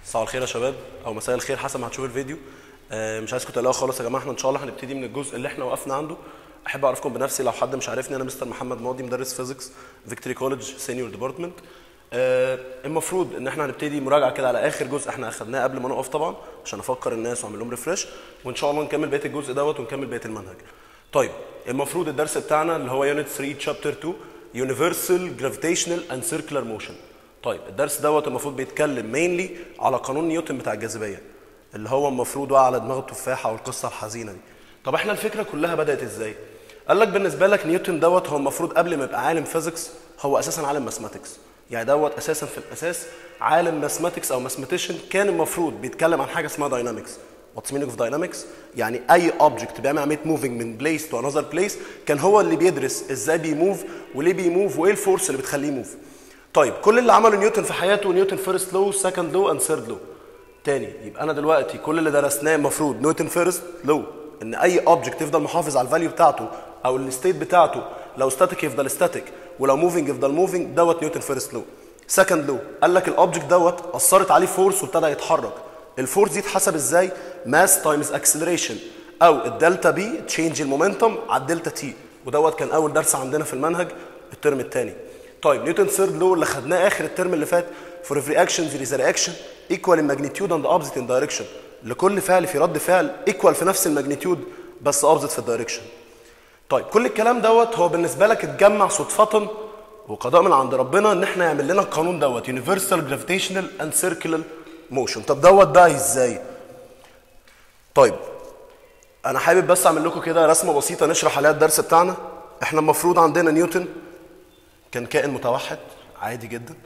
مساء الخير يا شباب او مساء الخير حسب ما هتشوف الفيديو آه، مش عايزكم تقلقوا خالص يا جماعه احنا ان شاء الله هنبتدي من الجزء اللي احنا وقفنا عنده احب اعرفكم بنفسي لو حد مش عارفني انا مستر محمد ماضي مدرس فيزيكس فيكتوري كولج سينيور ديبارتمنت المفروض ان احنا هنبتدي مراجعه كده على اخر جزء احنا اخدناه قبل ما نقف طبعا عشان افكر الناس واعمل لهم ريفرش وان شاء الله نكمل بقيه الجزء دوت ونكمل بقيه المنهج طيب المفروض الدرس بتاعنا اللي هو يونت 3 شابتر 2 يونيفرسال جرافيتيشنال اند سيركلر موشن طيب الدرس دوت المفروض بيتكلم مينلي على قانون نيوتن بتاع الجاذبيه اللي هو المفروض وقع على دماغ التفاحه والقصه الحزينه دي طب احنا الفكره كلها بدات ازاي قال لك بالنسبه لك نيوتن دوت هو المفروض قبل ما يبقى عالم فيزيكس هو اساسا عالم ماثماتكس يعني دوت اساسا في الاساس عالم ماثماتكس او ماثماتيشن كان المفروض بيتكلم عن حاجه اسمها داينامكس واتس مينينج اوف داينامكس يعني اي اوبجكت بيعمل عمليه موفينج من بليس تو انذر بليس كان هو اللي بيدرس ازاي بيموف وليه بيموف وايه الفورس اللي بتخليه يموف طيب كل اللي عمله نيوتن في حياته نيوتن فيرست لو سكند لو اند ثيرد لو تاني يبقى انا دلوقتي كل اللي درسناه المفروض نيوتن فيرست لو ان اي اوبجكت يفضل محافظ على الفاليو بتاعته او الستيت بتاعته لو ستاتيك يفضل ستاتيك ولو موفينج يفضل موفينج دوت نيوتن فيرست لو سكند لو قال لك الاوبجكت دوت اثرت عليه فورس وابتدى يتحرك الفورس دي اتحسب ازاي ماس تايمز اكسلريشن او الدلتا بي تشينج المومنتوم على الدلتا تي ودوت كان اول درس عندنا في المنهج الترم الثاني طيب نيوتن ثيرد لو اللي خدناه اخر الترم اللي فات for every action there is a reaction equal in magnitude and opposite in direction لكل فعل في رد فعل equal في نفس الماجنتيود بس opposite في الدايركشن طيب كل الكلام دوت هو بالنسبه لك اتجمع صدفه وقضاء من عند ربنا ان احنا يعمل لنا القانون دوت universal gravitational and circular motion طب دوت بقى ازاي طيب انا حابب بس اعمل لكم كده رسمه بسيطه نشرح عليها الدرس بتاعنا احنا المفروض عندنا نيوتن كان كائن متوحد عادي جدا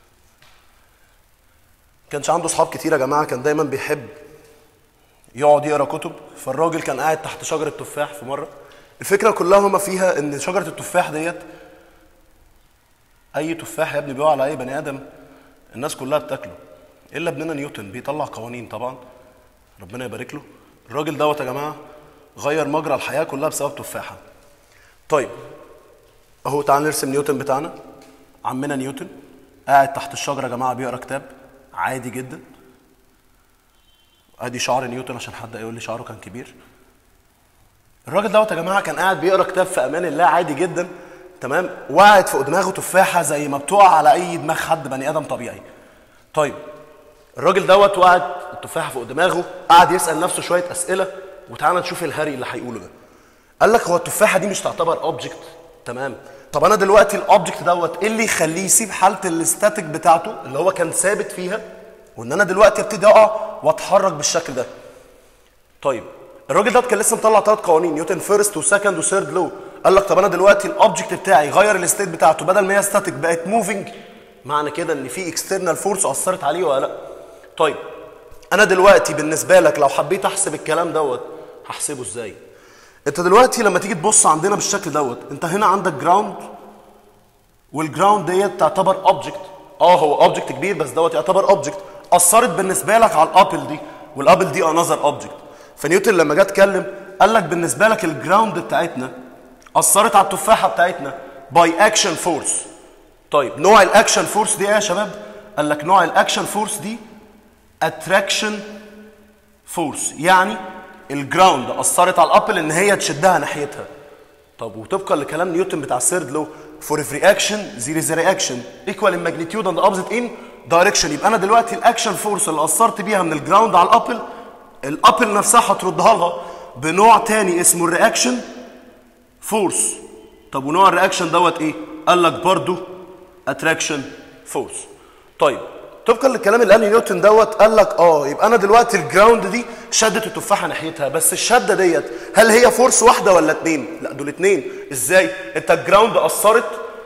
كانش عنده اصحاب كتير يا جماعه كان دايما بيحب يقعد يقرا كتب فالراجل كان قاعد تحت شجره تفاح في مره الفكره كلها هما فيها ان شجره التفاح ديت اي تفاح يا ابني بيقع على اي بني ادم الناس كلها بتاكله الا ابننا نيوتن بيطلع قوانين طبعا ربنا يبارك له الراجل دوت يا جماعه غير مجرى الحياه كلها بسبب تفاحه طيب اهو تعال نرسم نيوتن بتاعنا عمنا نيوتن قاعد تحت الشجره يا جماعه بيقرا كتاب عادي جدا ادي شعر نيوتن عشان حد يقول لي شعره كان كبير الراجل دوت يا جماعه كان قاعد بيقرا كتاب في امان الله عادي جدا تمام وقعت فوق دماغه تفاحه زي ما بتقع على اي دماغ حد بني ادم طبيعي طيب الراجل دوت وقعت التفاحه فوق دماغه قعد يسال نفسه شويه اسئله وتعالى نشوف الهري اللي هيقوله ده قال لك هو التفاحه دي مش تعتبر اوبجكت تمام طب انا دلوقتي الاوبجكت دوت ايه اللي يخليه يسيب حاله الاستاتيك بتاعته اللي هو كان ثابت فيها وان انا دلوقتي ابتدي اقع واتحرك بالشكل ده طيب الراجل دوت كان لسه مطلع ثلاث قوانين نيوتن فيرست وسكند وثيرد لو قال لك طب انا دلوقتي الاوبجكت بتاعي غير الستيت بتاعته بدل ما هي ستاتيك بقت موفينج معنى كده ان في اكسترنال فورس اثرت عليه ولا لا طيب انا دلوقتي بالنسبه لك لو حبيت احسب الكلام دوت هحسبه ازاي انت دلوقتي لما تيجي تبص عندنا بالشكل دوت انت هنا عندك جراوند والجراوند ديت تعتبر اوبجكت اه هو اوبجكت كبير بس دوت يعتبر اوبجكت اثرت بالنسبه لك على الابل دي والابل دي انذر اوبجكت فنيوتن لما جه اتكلم قال لك بالنسبه لك الجراوند بتاعتنا اثرت على التفاحه بتاعتنا باي اكشن فورس طيب نوع الاكشن فورس دي ايه يا شباب قال لك نوع الاكشن فورس دي اتراكشن فورس يعني الجراوند اثرت على الابل ان هي تشدها ناحيتها طب وطبقا لكلام نيوتن بتاع الثيرد لو فور every action there is a reaction equal in magnitude and opposite in direction يبقى انا دلوقتي الاكشن فورس اللي اثرت بيها من الجراوند على الابل الابل نفسها هتردها لها بنوع تاني اسمه الرياكشن فورس طب ونوع الرياكشن دوت ايه قال لك برضو اتراكشن فورس طيب طبقا للكلام اللي قاله نيوتن دوت قال لك اه يبقى انا دلوقتي الجراوند دي شدت التفاحه ناحيتها بس الشده ديت هل هي فورس واحده ولا اتنين؟ لا دول اتنين ازاي؟ انت الجراوند اثرت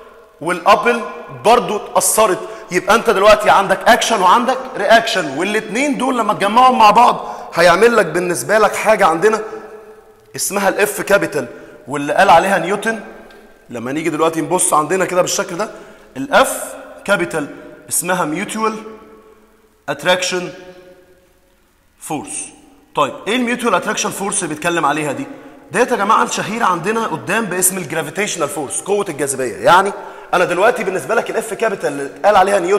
والابل برضو اتاثرت يبقى انت دلوقتي عندك اكشن وعندك رياكشن والاتنين دول لما تجمعهم مع بعض هيعمل لك بالنسبه لك حاجه عندنا اسمها الاف كابيتال واللي قال عليها نيوتن لما نيجي دلوقتي نبص عندنا كده بالشكل ده الاف كابيتال اسمها ميوتوال اتراكشن فورس طيب ايه الميوتوال اتراكشن فورس اللي بيتكلم عليها دي ديت يا جماعه الشهيره عندنا قدام باسم الجرافيتيشنال فورس قوه الجاذبيه يعني انا دلوقتي بالنسبه لك الاف كابيتال اللي قال عليها نيوتن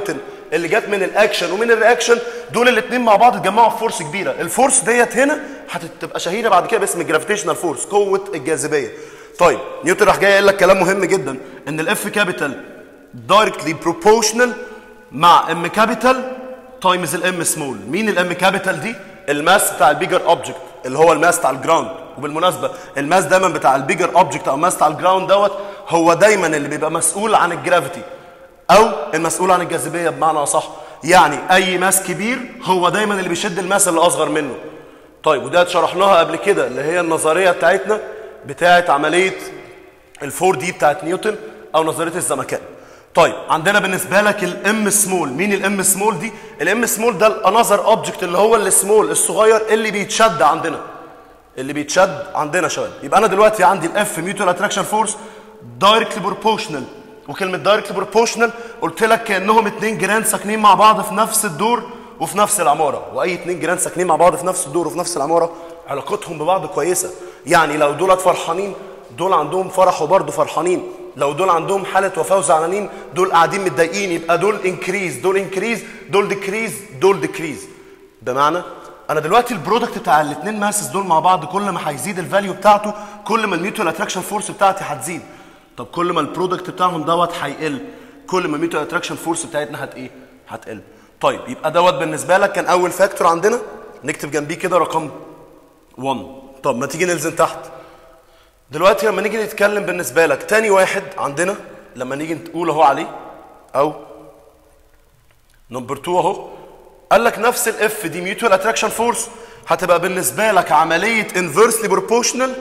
اللي جت من الاكشن ومن الرياكشن دول الاثنين مع بعض اتجمعوا في فورس كبيره الفورس ديت هنا هتبقى شهيره بعد كده باسم الجرافيتيشنال فورس قوه الجاذبيه طيب نيوتن راح جاي قال لك كلام مهم جدا ان الاف كابيتال دايركتلي بروبوشنال مع ام كابيتال تايمز الام سمول مين الام كابيتال دي الماس بتاع البيجر اوبجكت اللي هو الماس بتاع الجراوند وبالمناسبه الماس دايما بتاع البيجر اوبجكت او الماس بتاع الجراوند دوت هو دايما اللي بيبقى مسؤول عن الجرافيتي او المسؤول عن الجاذبيه بمعنى اصح يعني اي ماس كبير هو دايما اللي بيشد الماس اللي اصغر منه طيب وده شرحناها قبل كده اللي هي النظريه بتاعتنا بتاعت عمليه الفور دي بتاعت نيوتن او نظريه الزمكان طيب عندنا بالنسبه لك الام سمول مين الام سمول دي الام سمول ده الانذر اوبجكت اللي هو السمول الصغير اللي بيتشد عندنا اللي بيتشد عندنا شباب يبقى انا دلوقتي عندي الاف ميوتوال اتراكشن فورس دايركتلي بروبوشنال وكلمه دايركتلي بروبوشنال قلت لك كانهم اتنين جيران ساكنين مع بعض في نفس الدور وفي نفس العماره واي اتنين جيران ساكنين مع بعض في نفس الدور وفي نفس العماره علاقتهم ببعض كويسه يعني لو دولت فرحانين دول عندهم فرح وبرضه فرحانين لو دول عندهم حاله وفاه وزعلانين دول قاعدين متضايقين يبقى دول انكريز دول انكريز دول ديكريز دول ديكريز بمعنى انا دلوقتي البرودكت بتاع الاثنين ماسس دول مع بعض كل ما هيزيد الفاليو بتاعته كل ما الميوتوال اتراكشن فورس بتاعتي هتزيد طب كل ما البرودكت بتاعهم دوت هيقل كل ما الميوتوال اتراكشن فورس بتاعتنا هت ايه هتقل طيب يبقى دوت بالنسبه لك كان اول فاكتور عندنا نكتب جنبيه كده رقم 1 طب ما تيجي ننزل تحت دلوقتي لما نيجي نتكلم بالنسبه لك تاني واحد عندنا لما نيجي نقول اهو عليه او نمبر 2 اهو قال لك نفس الاف دي ميوتوال اتراكشن فورس هتبقى بالنسبه لك عمليه انفرسلي بروبوشنال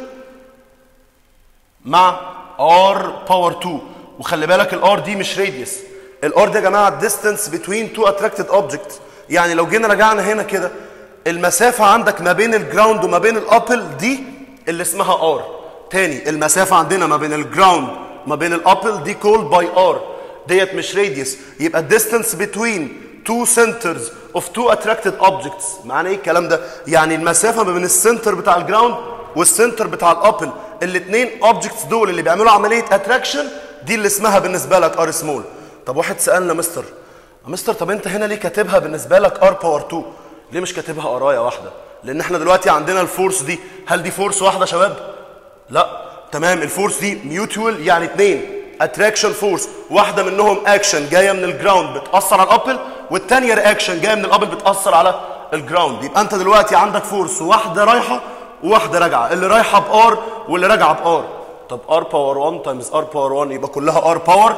مع ار باور 2 وخلي بالك الار دي مش راديوس الار دي يا جماعه الديستانس بتوين تو اتراكتد اوبجكت يعني لو جينا رجعنا هنا كده المسافه عندك ما بين الجراوند وما بين الابل دي اللي اسمها ار تاني المسافه عندنا ما بين الجراوند ما بين الابل دي كول باي ار ديت مش راديوس يبقى الديستانس بتوين تو سنترز اوف تو اتراكتد اوبجكتس معنى ايه الكلام ده يعني المسافه ما بين السنتر بتاع الجراوند والسنتر بتاع الابل الاثنين اوبجكتس دول اللي بيعملوا عمليه اتراكشن دي اللي اسمها بالنسبه لك ار سمول طب واحد سالنا مستر يا مستر طب انت هنا ليه كاتبها بالنسبه لك ار باور 2 ليه مش كاتبها قرايه واحده لان احنا دلوقتي عندنا الفورس دي هل دي فورس واحده يا شباب لا تمام الفورس دي ميوتوال يعني اثنين اتراكشن فورس واحده منهم اكشن جايه من الجراوند بتاثر على الابل والثانيه رياكشن جايه من الابل بتاثر على الجراوند يبقى انت دلوقتي عندك فورس واحده رايحه وواحده راجعه اللي رايحه بار واللي راجعه بار طب ار باور 1 تايمز ار باور 1 يبقى كلها ار باور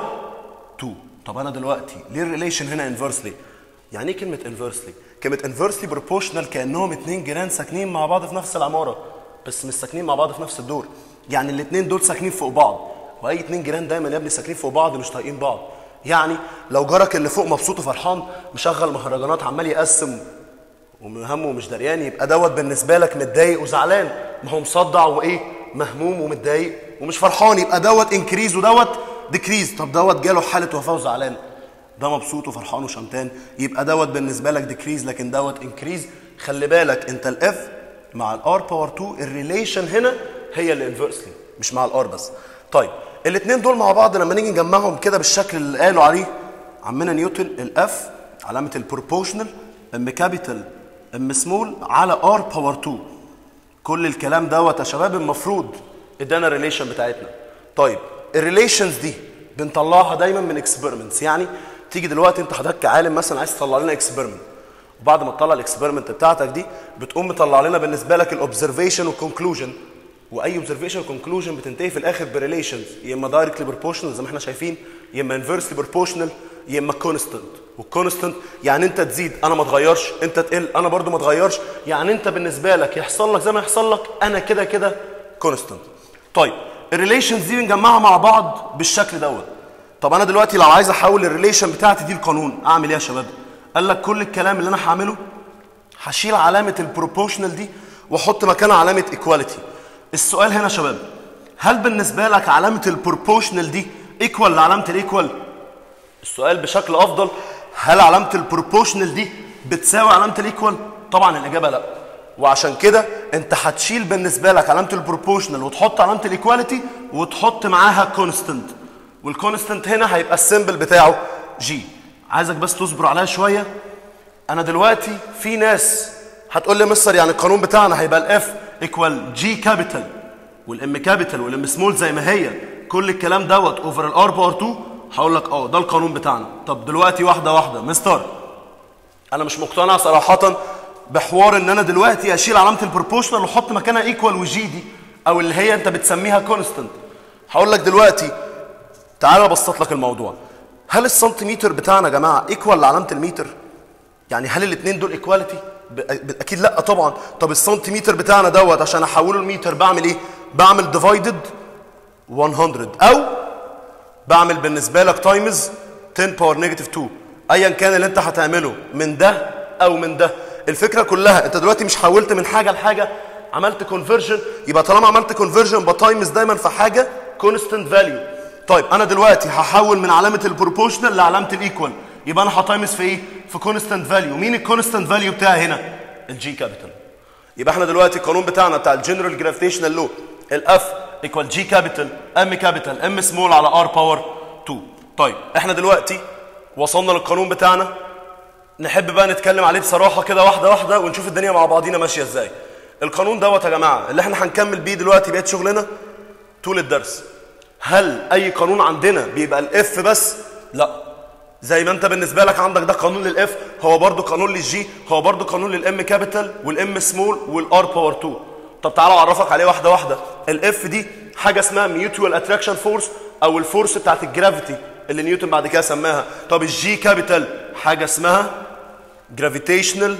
2 طب انا دلوقتي ليه الريليشن هنا انفرسلي يعني ايه كلمه انفرسلي كلمه انفرسلي بروبوشنال كانهم اتنين جيران ساكنين مع بعض في نفس العماره بس مش ساكنين مع بعض في نفس الدور يعني الاثنين دول ساكنين فوق بعض واي اتنين جيران دايما يا ابني ساكنين فوق بعض مش طايقين بعض يعني لو جارك اللي فوق مبسوط وفرحان مشغل مهرجانات عمال يقسم ومهمه ومش دريان يبقى دوت بالنسبه لك متضايق وزعلان ما هو مصدع وايه مهموم ومتضايق ومش فرحان يبقى دوت انكريز ودوت ديكريز طب دوت جاله حاله وفاه وزعلان ده مبسوط وفرحان وشمتان يبقى دوت بالنسبه لك ديكريز لكن دوت انكريز خلي بالك انت الاف مع الار باور 2 الريليشن هنا هي اللي انفرسلي مش مع الار بس طيب الاثنين دول مع بعض لما نيجي نجمعهم كده بالشكل اللي قالوا عليه عمنا نيوتن الاف علامه البروبوشنال ام كابيتال ام سمول على ار باور 2 كل الكلام دوت يا شباب المفروض ادانا الريليشن بتاعتنا طيب الريليشنز دي بنطلعها دايما من اكسبيرمنتس يعني تيجي دلوقتي انت حضرتك كعالم مثلا عايز تطلع لنا اكسبيرمنت وبعد ما تطلع الاكسبيرمنت بتاعتك دي بتقوم مطلع لنا بالنسبه لك الاوبزرفيشن والكونكلوجن واي اوبزرفيشن كونكلوجن بتنتهي في الاخر بريليشنز يا اما دايركتلي بروبورشنال زي ما احنا شايفين يا اما انفرسلي بروبورشنال يا اما كونستنت والكونستنت يعني انت تزيد انا ما اتغيرش انت تقل انا برضو ما اتغيرش يعني انت بالنسبه لك يحصل لك زي ما يحصل لك انا كده كده كونستنت طيب الريليشنز دي بنجمعها مع بعض بالشكل دوت طب انا دلوقتي لو عايز احول الريليشن بتاعتي دي لقانون اعمل ايه يا شباب قال لك كل الكلام اللي انا هعمله هشيل علامه البروبوشنال دي واحط مكانها علامه ايكواليتي السؤال هنا يا شباب هل بالنسبه لك علامه البروبوشنال دي ايكوال لعلامه الايكوال السؤال بشكل افضل هل علامه البروبوشنال دي بتساوي علامه الايكوال طبعا الاجابه لا وعشان كده انت هتشيل بالنسبه لك علامه البروبوشنال وتحط علامه الايكواليتي وتحط معاها كونستنت والكونستنت هنا هيبقى السيمبل بتاعه جي عايزك بس تصبر عليا شويه انا دلوقتي في ناس هتقول لي مستر يعني القانون بتاعنا هيبقى الاف ايكوال جي كابيتال والام كابيتال والام سمول زي ما هي كل الكلام دوت اوفر الار باور 2 هقول لك اه ده القانون بتاعنا طب دلوقتي واحده واحده مستر انا مش مقتنع صراحه بحوار ان انا دلوقتي اشيل علامه البروبوشنال واحط مكانها ايكوال وجي دي او اللي هي انت بتسميها كونستنت هقول لك دلوقتي تعالى ابسط لك الموضوع هل السنتيمتر بتاعنا يا جماعه ايكوال لعلامه المتر يعني هل الاثنين دول ايكواليتي اكيد لا طبعا طب السنتيمتر بتاعنا دوت عشان احوله لمتر بعمل ايه بعمل ديفايدد 100 او بعمل بالنسبه لك تايمز 10 باور نيجاتيف 2 ايا كان اللي انت هتعمله من ده او من ده الفكره كلها انت دلوقتي مش حولت من حاجه لحاجه عملت كونفرجن يبقى طالما عملت كونفرجن بتايمز دايما في حاجه كونستنت فاليو طيب انا دلوقتي هحول من علامه البروبوشنال لعلامه الايكوال يبقى انا هتايمز في ايه في كونستنت فاليو مين الكونستنت فاليو بتاعي هنا الجي كابيتال يبقى احنا دلوقتي القانون بتاعنا بتاع الجنرال جرافيتيشنال لو الاف ايكوال جي كابيتال ام كابيتال ام سمول على ار باور 2 طيب احنا دلوقتي وصلنا للقانون بتاعنا نحب بقى نتكلم عليه بصراحه كده واحده واحده ونشوف الدنيا مع بعضينا ماشيه ازاي القانون دوت يا جماعه اللي احنا هنكمل بيه دلوقتي بقيه شغلنا طول الدرس هل اي قانون عندنا بيبقى الاف بس لا زي ما انت بالنسبه لك عندك ده قانون للاف هو برضو قانون للجي هو برضو قانون للام كابيتال والام سمول والار باور 2 طب تعالى اعرفك عليه واحده واحده الاف دي حاجه اسمها ميوتوال اتراكشن فورس او الفورس بتاعت الجرافيتي اللي نيوتن بعد كده سماها طب الجي كابيتال حاجه اسمها جرافيتيشنال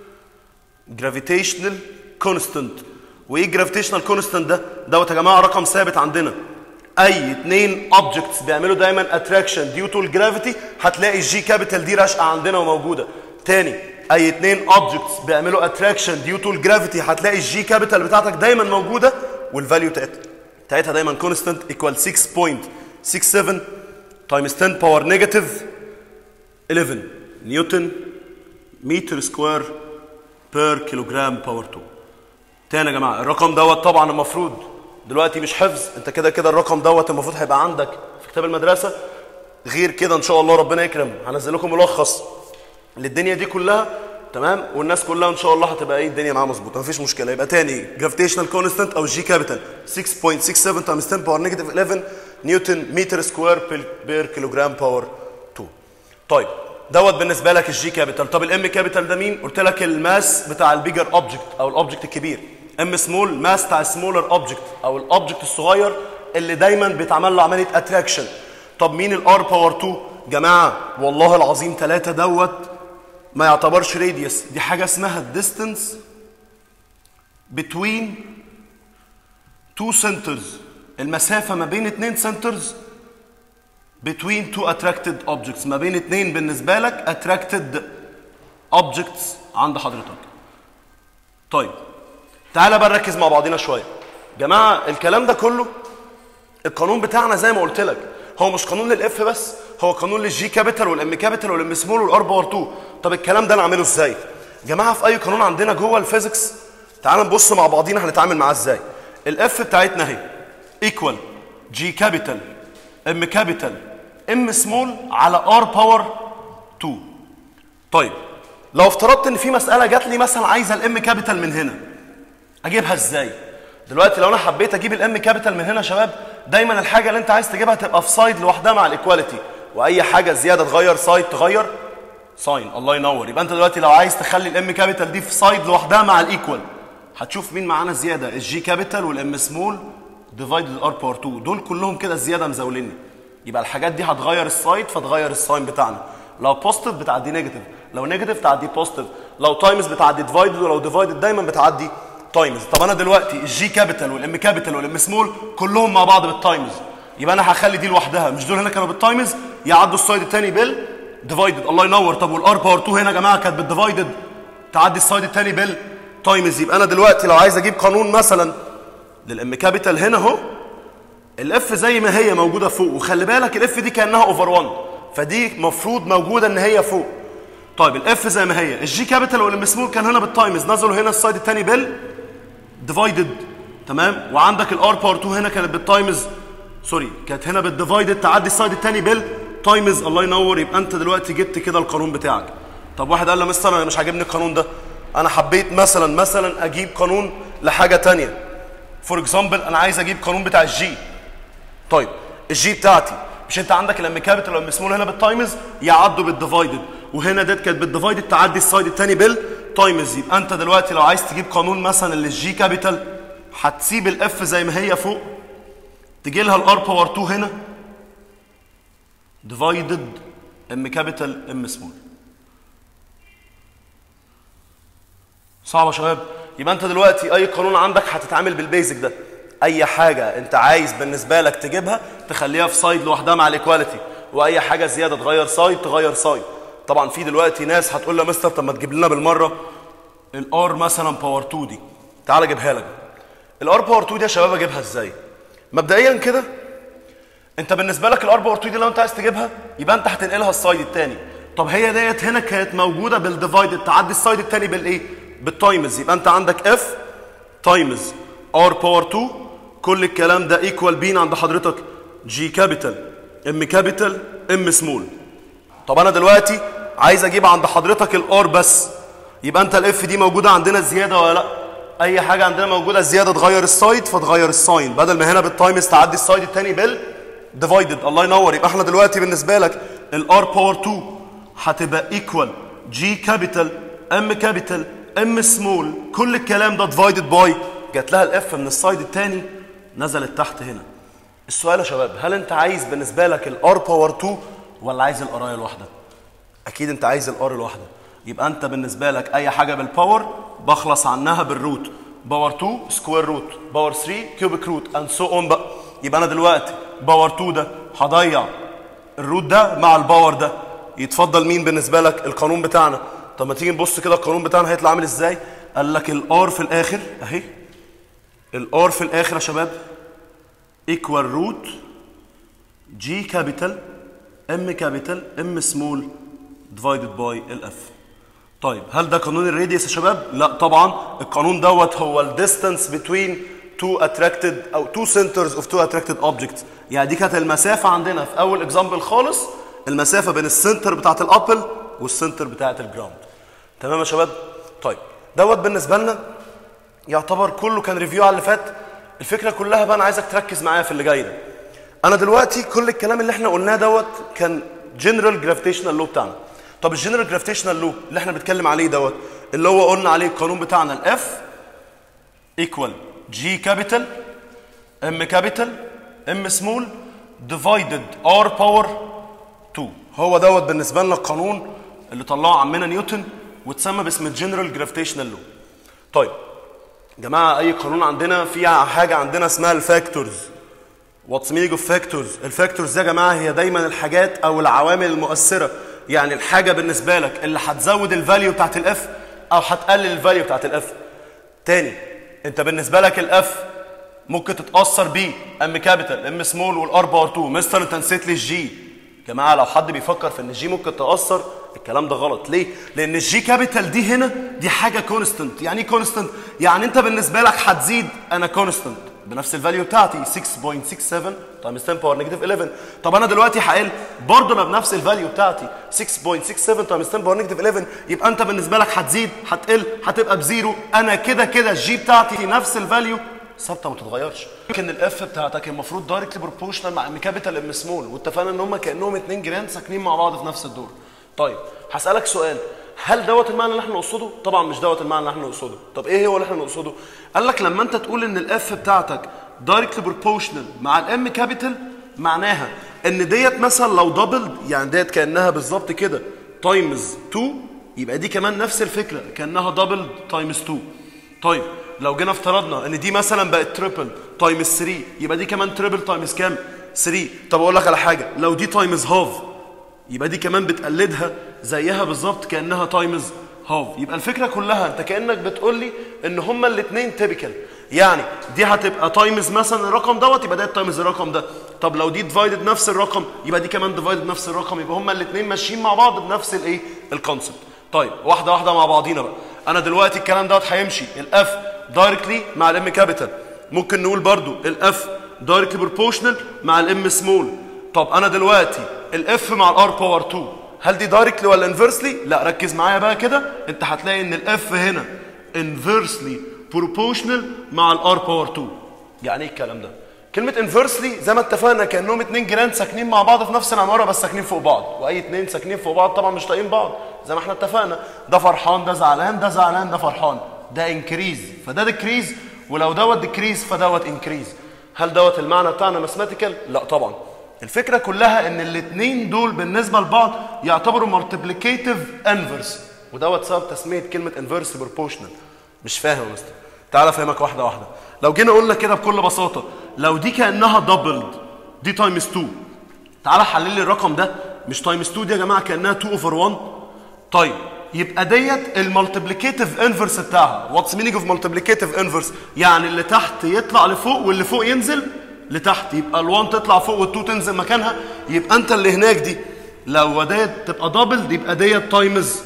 جرافيتيشنال كونستنت وايه الجرافيتيشنال كونستنت ده دوت يا جماعه رقم ثابت عندنا اي اتنين اوبجكتس بيعملوا دايما اتراكشن ديو تو الجرافيتي هتلاقي الجي كابيتال دي راشقه عندنا وموجوده تاني اي اتنين اوبجكتس بيعملوا اتراكشن ديو تو الجرافيتي هتلاقي الجي كابيتال بتاعتك دايما موجوده والفاليو بتاعتها بتاعتها دايما كونستنت ايكوال 6.67 تايمز 10 باور نيجاتيف 11 نيوتن متر سكوير بير كيلوجرام باور 2 تاني يا جماعه الرقم دوت طبعا المفروض دلوقتي مش حفظ انت كده كده الرقم دوت المفروض هيبقى عندك في كتاب المدرسه غير كده ان شاء الله ربنا يكرم هنزل لكم ملخص للدنيا دي كلها تمام والناس كلها ان شاء الله هتبقى ايه الدنيا معاها مظبوطه مفيش مشكله يبقى تاني جرافيتيشنال كونستنت او جي كابيتال 6.67 تايمز 10 باور نيجاتيف 11 نيوتن متر سكوير بير كيلوجرام باور 2 طيب دوت بالنسبه لك الجي كابيتال طب الام كابيتال ده مين قلت لك الماس بتاع البيجر اوبجكت او الاوبجكت الكبير ام سمول ماس بتاع السمولر اوبجكت او الاوبجكت الصغير اللي دايما بيتعمل له عمليه اتراكشن طب مين الار باور 2 جماعه والله العظيم ثلاثه دوت ما يعتبرش راديوس دي حاجه اسمها الديستنس between two centers المسافه ما بين اتنين سنترز between two attracted objects ما بين اتنين بالنسبه لك attracted objects عند حضرتك طيب تعالى بقى نركز مع بعضينا شويه جماعه الكلام ده كله القانون بتاعنا زي ما قلت لك هو مش قانون للاف بس هو قانون للجي كابيتال والام كابيتال والام سمول والار باور 2 طب الكلام ده نعمله ازاي جماعه في اي قانون عندنا جوه الفيزيكس تعال نبص مع بعضينا هنتعامل معاه ازاي الاف بتاعتنا اهي ايكوال جي كابيتال ام كابيتال ام سمول على ار باور 2 طيب لو افترضت ان في مساله جات لي مثلا عايزه الام كابيتال من هنا اجيبها ازاي دلوقتي لو انا حبيت اجيب الام كابيتال من هنا يا شباب دايما الحاجه اللي انت عايز تجيبها تبقى في سايد لوحدها مع الايكواليتي واي حاجه زياده تغير سايد تغير ساين الله ينور يبقى انت دلوقتي لو عايز تخلي الام كابيتال دي في سايد لوحدها مع الايكوال هتشوف مين معانا زياده الجي كابيتال والام سمول ديفايدد ار باور 2 دول كلهم كده زياده مزاوليني يبقى الحاجات دي هتغير السايد فتغير الساين بتاعنا لو بوزيتيف بتعدي نيجاتيف لو نيجاتيف تعدي بوزيتيف لو تايمز بتعدي ديفايدد ولو ديفايدد دايما بتعدي تايمز طب انا دلوقتي الجي كابيتال والام كابيتال والام سمول كلهم مع بعض بالتايمز يبقى انا هخلي دي لوحدها مش دول هنا كانوا بالتايمز يعدوا السايد الثاني بال ديفايدد الله ينور طب والار باور 2 هنا يا جماعه كانت بالديفايدد تعدي السايد الثاني بال تايمز يبقى انا دلوقتي لو عايز اجيب قانون مثلا للام كابيتال هنا اهو الاف زي ما هي موجوده فوق وخلي بالك الاف دي كانها اوفر 1 فدي مفروض موجوده ان هي فوق طيب الاف زي ما هي الجي كابيتال والام سمول كان هنا بالتايمز نزلوا هنا السايد الثاني بال ديفايدد تمام وعندك الار باور 2 هنا كانت بالتايمز سوري كانت هنا بالديفايدد تعدي السايد الثاني بال تايمز الله ينور يبقى انت دلوقتي جبت كده القانون بتاعك طب واحد قال لي مستر انا مش عاجبني القانون ده انا حبيت مثلا مثلا اجيب قانون لحاجه تانية فور اكزامبل انا عايز اجيب قانون بتاع الجي طيب الجي بتاعتي مش انت عندك الام كابيتال والام سمول هنا بالتايمز يعدوا بالديفايدد وهنا ديت كانت بالديفايدد تعدي السايد الثاني بالتايمز يبقى انت دلوقتي لو عايز تجيب قانون مثلا للجي كابيتال هتسيب الاف زي ما هي فوق تجي لها الار باور 2 هنا ديفايدد ام كابيتال ام سمول صعبه يا شباب يبقى انت دلوقتي اي قانون عندك هتتعامل بالبيزك ده اي حاجه انت عايز بالنسبه لك تجيبها تخليها في سايد لوحدها مع الايكواليتي واي حاجه زياده تغير سايد تغير سايد طبعا في دلوقتي ناس هتقول لي يا مستر طب ما تجيب لنا بالمره الار مثلا باور 2 دي تعال اجيبها لك الار باور 2 دي يا شباب اجيبها ازاي مبدئيا كده انت بالنسبه لك الار باور 2 دي لو انت عايز تجيبها يبقى انت هتنقلها السايد الثاني طب هي ديت هنا كانت موجوده بالديفايدد تعدي السايد الثاني بالايه بالتايمز يبقى انت عندك اف تايمز ار باور 2 كل الكلام ده ايكوال بين عند حضرتك جي كابيتال ام كابيتال ام سمول طب انا دلوقتي عايز اجيب عند حضرتك الار بس يبقى انت الاف دي موجوده عندنا زياده ولا لا اي حاجه عندنا موجوده زياده تغير السايد فتغير الساين بدل ما هنا بالتايمز تعدي السايد الثاني بال ديفايدد الله ينور يبقى احنا دلوقتي بالنسبه لك الار باور 2 هتبقى ايكوال جي كابيتال ام كابيتال ام سمول كل الكلام ده ديفايدد باي جات لها الاف من السايد الثاني نزلت تحت هنا السؤال يا شباب هل انت عايز بالنسبه لك الار باور 2 ولا عايز القرايه الواحده اكيد انت عايز الار الواحده يبقى انت بالنسبه لك اي حاجه بالباور بخلص عنها بالروت باور 2 سكوير روت باور 3 كيوبيك روت اند سو اون بقى يبقى انا دلوقتي باور 2 ده هضيع الروت ده مع الباور ده يتفضل مين بالنسبه لك القانون بتاعنا طب ما تيجي نبص كده القانون بتاعنا هيطلع عامل ازاي قال لك الار في الاخر اهي الار في الاخر يا شباب ايكوال روت جي كابيتال ام كابيتال ام سمول ديفايدد باي الاف طيب هل ده قانون الراديوس يا شباب لا طبعا القانون دوت هو الديستانس بتوين تو اتراكتد او تو سنترز اوف تو اتراكتد اوبجكتس يعني دي كانت المسافه عندنا في اول اكزامبل خالص المسافه بين السنتر بتاعت الابل والسنتر بتاعت الجراوند تمام يا شباب طيب دوت بالنسبه لنا يعتبر كله كان ريفيو على اللي فات الفكره كلها بقى انا عايزك تركز معايا في اللي جاي ده انا دلوقتي كل الكلام اللي احنا قلناه دوت كان جنرال جرافيتيشنال لو بتاعنا طب الجنرال جرافيتيشنال لو اللي احنا بنتكلم عليه دوت اللي هو قلنا عليه القانون بتاعنا الاف ايكوال جي كابيتال ام كابيتال ام سمول ديفايدد ار باور 2 هو دوت بالنسبه لنا القانون اللي طلعه عمنا نيوتن واتسمى باسم الجنرال جرافيتيشنال لو طيب جماعه اي قانون عندنا فيها حاجه عندنا اسمها الفاكتورز واتس مينينج اوف فاكتورز الفاكتورز يا جماعه هي دايما الحاجات او العوامل المؤثره يعني الحاجه بالنسبه لك اللي هتزود الفاليو بتاعت الاف او هتقلل الفاليو بتاعت الاف تاني انت بالنسبه لك الاف ممكن تتاثر بيه ام كابيتال ام سمول والار باور 2 مستر انت نسيت لي الجي جماعه لو حد بيفكر في ان الجي ممكن تاثر الكلام ده غلط ليه لان الجي كابيتال دي هنا دي حاجه كونستنت يعني ايه كونستنت يعني انت بالنسبه لك هتزيد انا كونستنت بنفس الفاليو بتاعتي 6.67 تايمز 10 باور نيجاتيف 11 طب انا دلوقتي هقل برضه انا بنفس الفاليو بتاعتي 6.67 تايمز 10 باور نيجاتيف 11 يبقى انت بالنسبه لك هتزيد هتقل هتبقى بزيرو انا كده كده الجي بتاعتي نفس الفاليو ثابته ما تتغيرش لكن الاف بتاعتك المفروض دايركتلي بروبورشنال مع ام كابيتال ام سمول واتفقنا ان هم كانهم اتنين جيران ساكنين مع بعض في نفس الدور طيب هسالك سؤال هل دوت المعنى اللي احنا نقصده؟ طبعا مش دوت المعنى اللي احنا نقصده، طب ايه هو اللي احنا نقصده؟ قال لك لما انت تقول ان الاف بتاعتك دايركتلي بروبورشنال مع الام كابيتال معناها ان ديت مثلا لو دبل يعني ديت كانها بالظبط كده تايمز 2 يبقى دي كمان نفس الفكره كانها دبل تايمز 2 طيب لو جينا افترضنا ان دي مثلا بقت تريبل تايمز 3 يبقى دي كمان تريبل تايمز كام 3 طب اقول لك على حاجه لو دي تايمز هاف يبقى دي كمان بتقلدها زيها بالظبط كانها تايمز هاف يبقى الفكره كلها انت كانك بتقول لي ان هما الاثنين تيبيكال يعني دي هتبقى تايمز مثلا الرقم دوت يبقى ده تايمز الرقم ده طب لو دي ديفايدد نفس الرقم يبقى دي كمان ديفايدد نفس الرقم يبقى هما الاثنين ماشيين مع بعض بنفس الايه الكونسبت طيب واحده واحده مع بعضينا بقى انا دلوقتي الكلام دوت هيمشي الاف دايركتلي مع الام كابيتال ممكن نقول برضو الاف دايركتلي بروبورشنال مع الام سمول طب انا دلوقتي الاف مع الار باور 2 هل دي دايركتلي ولا انفرسلي لا ركز معايا بقى كده انت هتلاقي ان الاف هنا انفرسلي بروبوشنال مع الار باور 2 يعني ايه الكلام ده كلمة انفرسلي زي ما اتفقنا كانهم اتنين جيران ساكنين مع بعض في نفس العمارة بس ساكنين فوق بعض واي اتنين ساكنين فوق بعض طبعا مش طايقين بعض زي ما احنا اتفقنا ده فرحان ده زعلان ده زعلان ده فرحان ده انكريز فده ديكريز ولو دوت ديكريز فدوت انكريز هل دوت المعنى بتاعنا ماثيماتيكال لا طبعا الفكرة كلها ان الاتنين دول بالنسبة لبعض يعتبروا مالتيبليكيتيف انفرس ودوت سبب تسمية كلمة انفرس بروبوشنال مش فاهم يا مستر تعال افهمك واحدة واحدة لو جينا قلنا كده بكل بساطة لو دي كأنها دبلد دي تايمز 2 تعال حلل لي الرقم ده مش تايمز 2 دي يا جماعة كأنها 2 اوفر 1 طيب يبقى ديت المالتيبليكيتيف انفرس بتاعها واتس مينينج اوف مالتيبليكيتيف انفرس يعني اللي تحت يطلع لفوق واللي فوق ينزل لتحت يبقى ال1 تطلع فوق وال2 تنزل مكانها يبقى انت اللي هناك دي لو ديت تبقى دبل يبقى ديت تايمز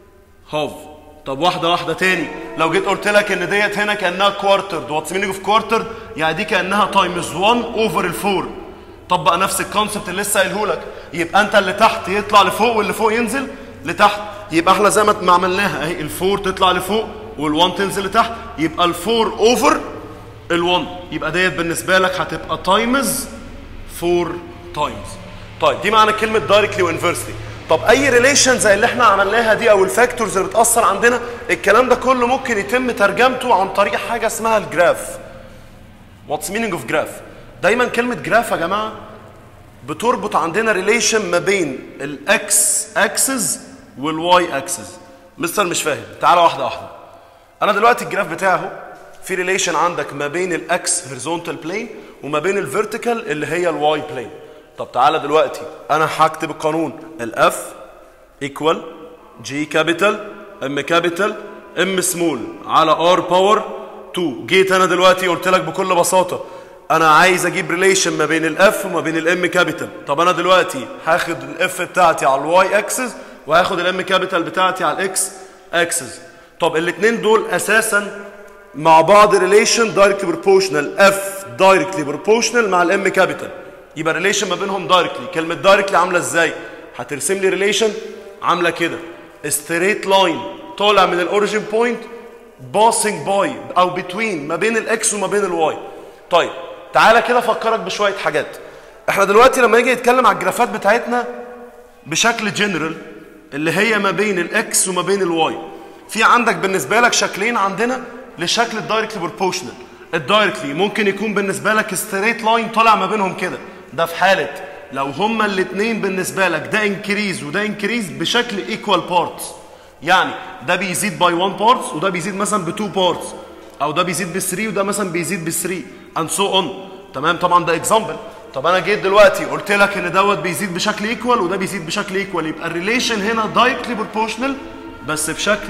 هاف طب واحدة واحدة تاني لو جيت قلت لك ان ديت هنا كانها كوارترد واتس مينينج اوف كوارترد يعني دي كانها تايمز 1 اوفر الفور طبق نفس الكونسبت اللي لسه قايله لك يبقى انت اللي تحت يطلع لفوق واللي فوق ينزل لتحت يبقى احنا زي ما عملناها اهي الفور تطلع لفوق وال1 تنزل لتحت يبقى الفور اوفر ال1 يبقى ديت بالنسبه لك هتبقى تايمز 4 تايمز طيب دي معنى كلمه دايركتلي وانفرسلي طب اي ريليشن زي اللي احنا عملناها دي او الفاكتورز اللي بتاثر عندنا الكلام ده كله ممكن يتم ترجمته عن طريق حاجه اسمها الجراف واتس مينينج اوف جراف دايما كلمه جراف يا جماعه بتربط عندنا ريليشن ما بين الاكس اكسس والواي اكسس مستر مش فاهم تعالى واحده واحده انا دلوقتي الجراف بتاعي اهو في ريليشن عندك ما بين الاكس هوريزونتال بلين وما بين الفيرتيكال اللي هي الواي بلين طب تعالى دلوقتي انا هكتب القانون الاف ايكوال جي كابيتال ام كابيتال ام سمول على ار باور 2 جيت انا دلوقتي قلت لك بكل بساطه انا عايز اجيب ريليشن ما بين الاف وما بين الام كابيتال طب انا دلوقتي هاخد الاف بتاعتي على الواي اكسس وهاخد الام كابيتال بتاعتي على الاكس اكسس طب الاثنين دول اساسا مع بعض ريليشن دايركتلي بروبوشنال اف دايركتلي بروبوشنال مع الام كابيتال يبقى ريليشن ما بينهم دايركتلي كلمه دايركتلي عامله ازاي هترسم لي ريليشن عامله كده ستريت لاين طالع من الاوريجين بوينت باسنج باي او بتوين ما بين الاكس وما بين الواي طيب تعالى كده افكرك بشويه حاجات احنا دلوقتي لما نيجي نتكلم على الجرافات بتاعتنا بشكل جنرال اللي هي ما بين الاكس وما بين الواي في عندك بالنسبه لك شكلين عندنا لشكل الدايركتلي بروبوشنال الدايركتلي ممكن يكون بالنسبه لك ستريت لاين طالع ما بينهم كده ده في حاله لو هما الاثنين بالنسبه لك ده انكريز وده انكريز بشكل ايكوال بارتس يعني ده بيزيد باي 1 بارتس وده بيزيد مثلا ب 2 بارتس او ده بيزيد ب 3 وده مثلا بيزيد ب 3 اند سو اون تمام طبعا ده اكزامبل طب انا جيت دلوقتي قلت لك ان دوت بيزيد بشكل ايكوال وده بيزيد بشكل ايكوال يبقى الريليشن هنا دايركتلي بروبوشنال بس بشكل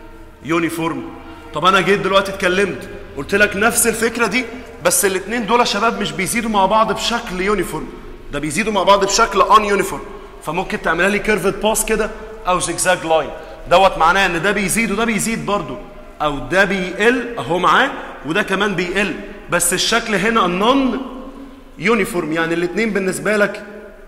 يونيفورم طب انا جيت دلوقتي اتكلمت قلت لك نفس الفكره دي بس الاثنين دول يا شباب مش بيزيدوا مع بعض بشكل يونيفورم ده بيزيدوا مع بعض بشكل ان يونيفورم فممكن تعملها لي كيرفد باس كده او زجزاج لاين دوت معناه ان ده بيزيد وده بيزيد برضو او ده بيقل اهو معاه وده كمان بيقل بس الشكل هنا نون يونيفورم يعني الاثنين بالنسبه لك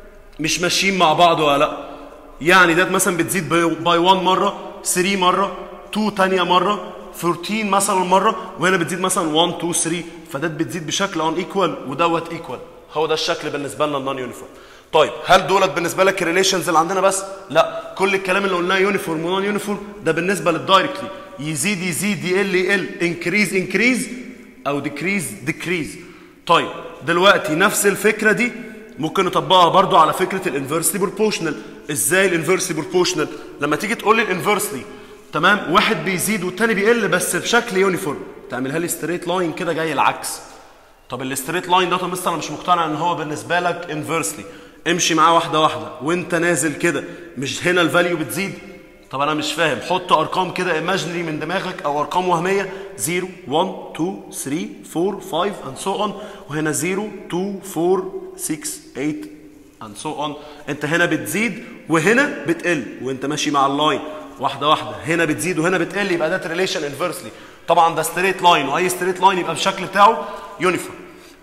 مش ماشيين مع بعض ولا لا يعني ده مثلا بتزيد باي 1 مره 3 مره 2 تانية مره 14 مثلا مره وهنا بتزيد مثلا 1 2 3 فده بتزيد بشكل ان ايكوال ودوت ايكوال هو ده الشكل بالنسبه لنا النون يونيفورم طيب هل دولت بالنسبه لك الريليشنز اللي عندنا بس لا كل الكلام اللي قلناه يونيفورم ونون يونيفورم ده بالنسبه للدايركتلي يزيد يزيد يقل يقل انكريز انكريز او ديكريز ديكريز طيب دلوقتي نفس الفكره دي ممكن نطبقها برضو على فكره الانفرسلي بروبوشنال ازاي الانفرسلي بروبوشنال لما تيجي تقول لي الانفرسلي تمام واحد بيزيد والتاني بيقل بس بشكل يونيفورم تعملها لي ستريت لاين كده جاي العكس طب الستريت لاين ده طب انا مش مقتنع ان هو بالنسبه لك انفرسلي امشي معاه واحده واحده وانت نازل كده مش هنا الفاليو بتزيد طب انا مش فاهم حط ارقام كده ايماجنري من دماغك او ارقام وهميه 0 1 2 3 4 5 اند سو اون وهنا 0 2 4 6 8 اند سو اون انت هنا بتزيد وهنا بتقل وانت ماشي مع اللاين واحده واحده هنا بتزيد وهنا بتقل يبقى ده ريليشن انفرسلي طبعا ده ستريت لاين واي ستريت لاين يبقى بالشكل بتاعه يونيفورم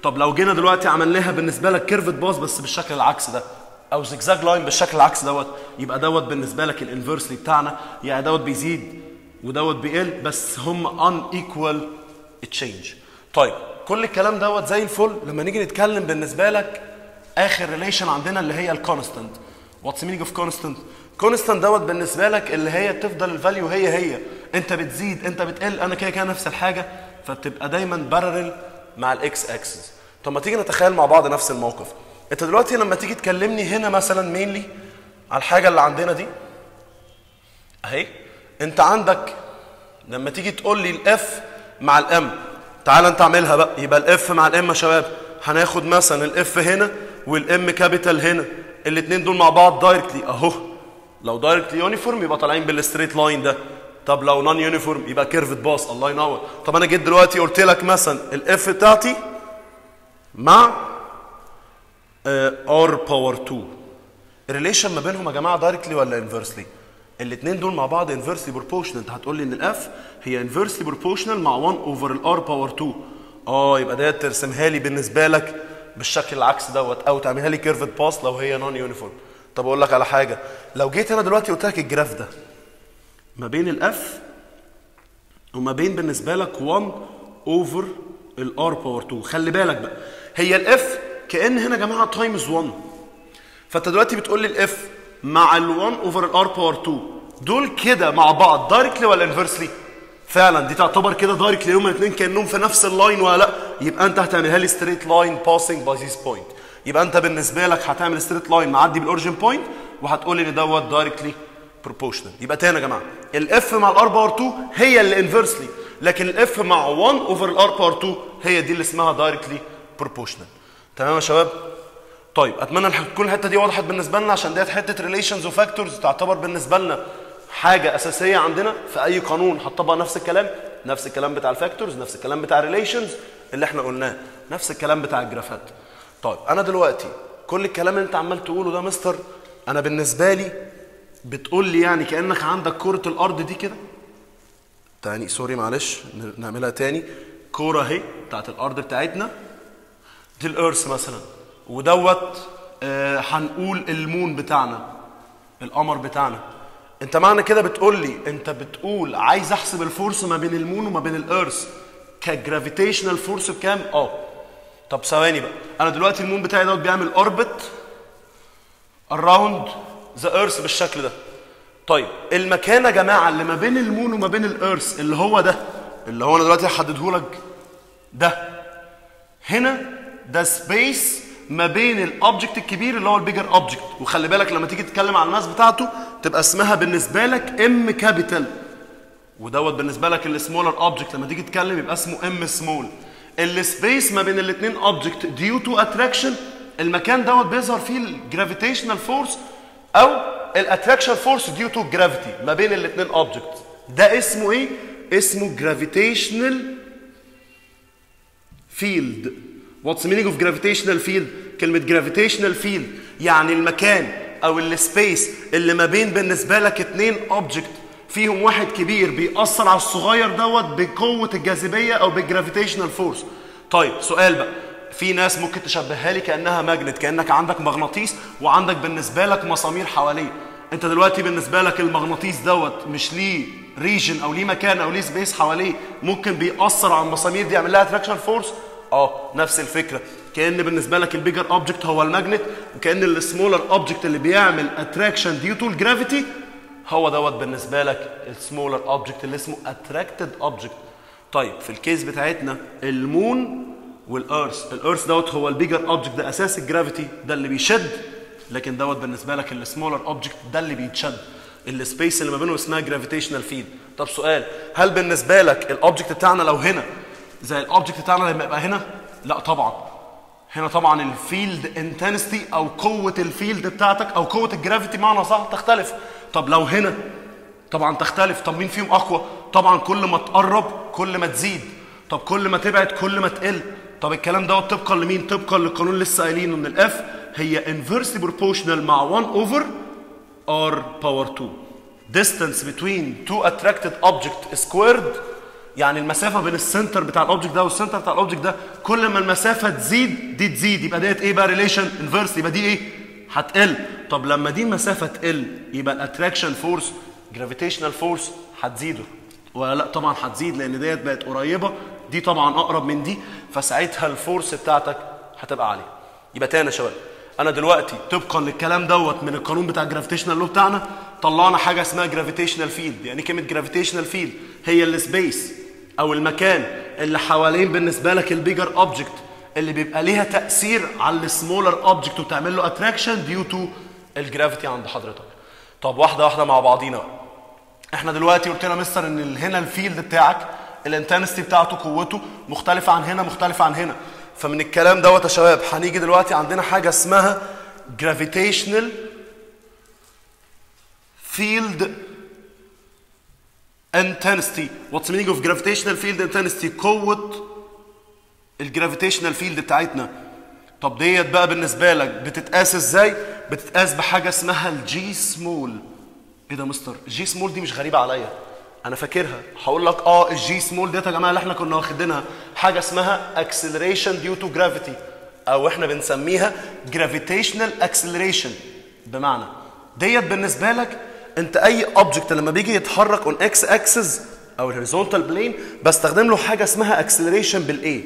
طب لو جينا دلوقتي عملناها بالنسبه لك كيرفت باص بس بالشكل العكس ده او زجزاج لاين بالشكل العكس دوت يبقى دوت بالنسبه لك الانفرسلي بتاعنا يعني دوت بيزيد ودوت بيقل بس هم ان ايكوال تشينج طيب كل الكلام دوت زي الفل لما نيجي نتكلم بالنسبه لك اخر ريليشن عندنا اللي هي الكونستنت واتس مينينج اوف كونستنت كونستنت دوت بالنسبه لك اللي هي تفضل الفاليو هي هي انت بتزيد انت بتقل انا كده كده نفس الحاجه فبتبقى دايما بارلل مع الاكس اكسس طب ما تيجي نتخيل مع بعض نفس الموقف انت دلوقتي لما تيجي تكلمني هنا مثلا مينلي على الحاجه اللي عندنا دي اهي انت عندك لما تيجي تقول لي الاف مع الام تعال انت اعملها بقى يبقى الاف مع الام يا شباب هناخد مثلا الاف هنا والام كابيتال هنا الاثنين دول مع بعض دايركتلي اهو لو دايركتلي يونيفورم يبقى طالعين بالستريت لاين ده طب لو نون يونيفورم يبقى كيرفت باص الله ينور طب انا جيت دلوقتي قلت لك مثلا الاف بتاعتي مع ار باور 2 الريليشن ما بينهم يا جماعه دايركتلي ولا انفرسلي الاثنين دول مع بعض انفرسلي بروبورشنال انت هتقول لي ان الاف هي انفرسلي بروبورشنال مع 1 اوفر الار باور 2 اه يبقى ديت ترسمها لي بالنسبه لك بالشكل العكس دوت او تعملها لي كيرفت باس لو هي نون يونيفورم طب اقول لك على حاجه لو جيت انا دلوقتي قلت لك الجراف ده ما بين الاف وما بين بالنسبه لك 1 اوفر الار باور 2 خلي بالك بقى هي الاف كان هنا يا جماعه تايمز 1 فانت دلوقتي بتقول لي الاف مع ال1 اوفر الار باور 2 دول كده مع بعض دايركتلي ولا انفرسلي فعلا دي تعتبر كده دايركتلي هما الاثنين كانهم في نفس اللاين ولا لا يبقى انت هتعملها لي ستريت لاين باسنج باي ذيس بوينت يبقى انت بالنسبه لك هتعمل ستريت لاين معدي بالاوريجن بوينت وهتقول لي ان دوت دايركتلي بروبورشنال يبقى تاني يا جماعه الاف مع الار باور 2 هي اللي انفرسلي لكن الاف مع 1 اوفر الار باور 2 هي دي اللي اسمها دايركتلي بروبورشنال تمام يا شباب طيب اتمنى ان تكون الحته دي وضحت بالنسبه لنا عشان ديت حته ريليشنز وفاكتورز تعتبر بالنسبه لنا حاجه اساسيه عندنا في اي قانون هتطبق نفس الكلام نفس الكلام بتاع الفاكتورز نفس الكلام بتاع الريليشنز اللي احنا قلناه نفس الكلام بتاع الجرافات طيب انا دلوقتي كل الكلام اللي انت عمال تقوله ده مستر انا بالنسبه لي بتقول لي يعني كانك عندك كره الارض دي كده تاني سوري معلش نعملها تاني كوره اهي بتاعت الارض بتاعتنا دي الارث مثلا ودوت آه هنقول المون بتاعنا القمر بتاعنا انت معنى كده بتقول لي انت بتقول عايز احسب الفورس ما بين المون وما بين الارث كجرافيتيشنال فورس بكام اه طب ثواني بقى انا دلوقتي المون بتاعي دوت بيعمل اوربت اراوند ذا ايرث بالشكل ده طيب المكان يا جماعه اللي ما بين المون وما بين الارث اللي هو ده اللي هو انا دلوقتي هحدده لك ده هنا ده سبيس ما بين الاوبجكت الكبير اللي هو البيجر اوبجكت وخلي بالك لما تيجي تتكلم على الماس بتاعته تبقى اسمها بالنسبه لك ام كابيتال ودوت بالنسبه لك السمولر اوبجكت لما تيجي تتكلم يبقى اسمه ام سمول السبيس ما بين الاثنين اوبجكت ديو تو اتراكشن المكان دوت بيظهر فيه الجرافيتيشنال فورس او الاتراكشن فورس ديو تو جرافيتي ما بين الاثنين اوبجكت ده اسمه ايه اسمه جرافيتيشنال فيلد واتس مينينج اوف جرافيتيشنال فيلد كلمه جرافيتيشنال فيلد يعني المكان او السبيس اللي ما بين بالنسبه لك اثنين اوبجكت فيهم واحد كبير بيأثر على الصغير دوت بقوه الجاذبيه او بالجرافيتيشنال فورس طيب سؤال بقى في ناس ممكن تشبهها لي كانها ماجنت كانك عندك مغناطيس وعندك بالنسبه لك مسامير حواليه انت دلوقتي بالنسبه لك المغناطيس دوت مش ليه ريجن او ليه مكان او ليه سبيس حواليه ممكن بيأثر على المسامير دي يعمل لها اتراكشن فورس اه نفس الفكره كان بالنسبه لك البيجر اوبجكت هو الماجنت وكان السمولر اوبجكت اللي بيعمل اتراكشن ديو تو الجرافيتي هو دوت بالنسبه لك السمولر اوبجكت اللي اسمه اتراكتد اوبجكت طيب في الكيس بتاعتنا المون والارث الارث دوت هو البيجر اوبجكت ده اساس الجرافيتي ده اللي بيشد لكن دوت بالنسبه لك السمولر اوبجكت ده اللي بيتشد السبيس اللي ما بينهم اسمها جرافيتيشنال فيلد طب سؤال هل بالنسبه لك الاوبجكت بتاعنا لو هنا زي الاوبجكت بتاعنا لما يبقى هنا لا طبعا هنا طبعا الفيلد انتنستي او قوه الفيلد بتاعتك او قوه الجرافيتي معنى صح تختلف طب لو هنا طبعا تختلف طب مين فيهم اقوى طبعا كل ما تقرب كل ما تزيد طب كل ما تبعد كل ما تقل طب الكلام دوت طبقا لمين طبقا للقانون اللي لسه قايلينه ان الاف هي inversely proportional مع 1 over r power 2 distance between two attracted object squared يعني المسافه بين السنتر بتاع الاوبجكت ده والسنتر بتاع الاوبجكت ده كل ما المسافه تزيد دي تزيد يبقى ديت ايه بقى ريليشن انفيرس يبقى دي ايه هتقل طب لما دي المسافه تقل يبقى الاتراكشن فورس جرافيتيشنال فورس هتزيده ولا لا طبعا هتزيد لان ديت بقت قريبه دي طبعا اقرب من دي فساعتها الفورس بتاعتك هتبقى عاليه يبقى تاني يا شباب انا دلوقتي طبقا للكلام دوت من القانون بتاع الجرافيتيشنال لو بتاعنا طلعنا حاجه اسمها جرافيتيشنال فيلد يعني كلمه جرافيتيشنال فيلد هي السبيس او المكان اللي حوالين بالنسبه لك البيجر اوبجكت اللي بيبقى ليها تاثير على السمولر اوبجكت وبتعمل له اتراكشن ديو تو الجرافيتي عند حضرتك طب واحده واحده مع بعضينا بقى. احنا دلوقتي قلت لنا مستر ان ال- هنا الفيلد بتاعك الانتنستي بتاعته قوته مختلفه عن هنا مختلفه عن هنا فمن الكلام دوت يا شباب هنيجي دلوقتي عندنا حاجه اسمها gravitational field intensity what's the meaning of gravitational field intensity قوه الجرافيتيشنال فيلد بتاعتنا طب ديت بقى بالنسبه لك بتتقاس ازاي بتتقاس بحاجه اسمها الجي سمول ايه ده يا مستر الجي سمول دي مش غريبه عليا انا فاكرها هقول لك اه الجي سمول ديت يا جماعه اللي احنا كنا واخدينها حاجه اسمها اكسلريشن ديو تو جرافيتي او احنا بنسميها جرافيتيشنال اكسلريشن بمعنى ديت بالنسبه لك انت اي اوبجكت لما بيجي يتحرك اون اكس اكسس او الهوريزونتال بلين بستخدم له حاجه اسمها اكسلريشن بالايه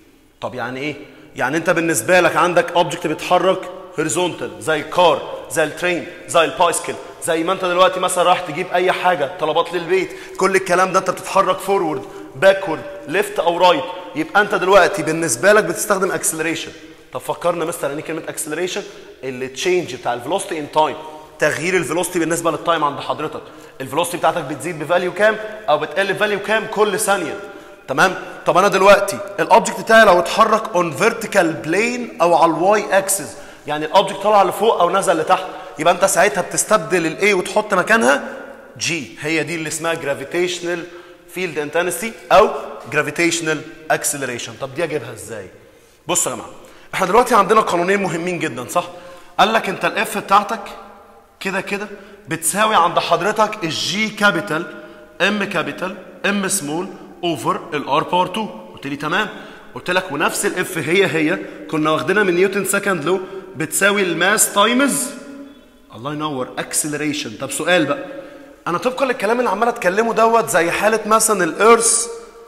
طب يعني ايه؟ يعني انت بالنسبه لك عندك اوبجكت بيتحرك هوريزونتال زي الكار زي الترين زي البايسكل زي ما انت دلوقتي مثلا رايح تجيب اي حاجه طلبات للبيت كل الكلام ده انت بتتحرك فورورد باكورد ليفت او رايت يبقى انت دلوقتي بالنسبه لك بتستخدم اكسلريشن طب فكرنا مثلا يعني كلمه اكسلريشن اللي تشينج بتاع الفيلوسيتي ان تايم تغيير الفيلوسيتي بالنسبه للتايم عند حضرتك الفيلوسيتي بتاعتك بتزيد بفاليو كام او بتقل بفاليو كام كل ثانيه تمام طب انا دلوقتي الاوبجكت بتاعي لو اتحرك اون فيرتيكال بلين او على الواي اكسس يعني الاوبجكت طلع لفوق او نزل لتحت يبقى انت ساعتها بتستبدل الاي وتحط مكانها جي هي دي اللي اسمها جرافيتيشنال فيلد انتنسي او جرافيتيشنال اكسلريشن طب دي اجيبها ازاي بصوا يا جماعه احنا دلوقتي عندنا قانونين مهمين جدا صح قال لك انت الاف بتاعتك كده كده بتساوي عند حضرتك الجي كابيتال ام كابيتال ام سمول اوفر الار باور 2 قلت لي تمام قلت لك ونفس الاف هي هي كنا واخدينها من نيوتن سكند لو بتساوي الماس تايمز الله ينور اكسلريشن طب سؤال بقى انا طبقا للكلام اللي عمال اتكلمه دوت زي حاله مثلا الارث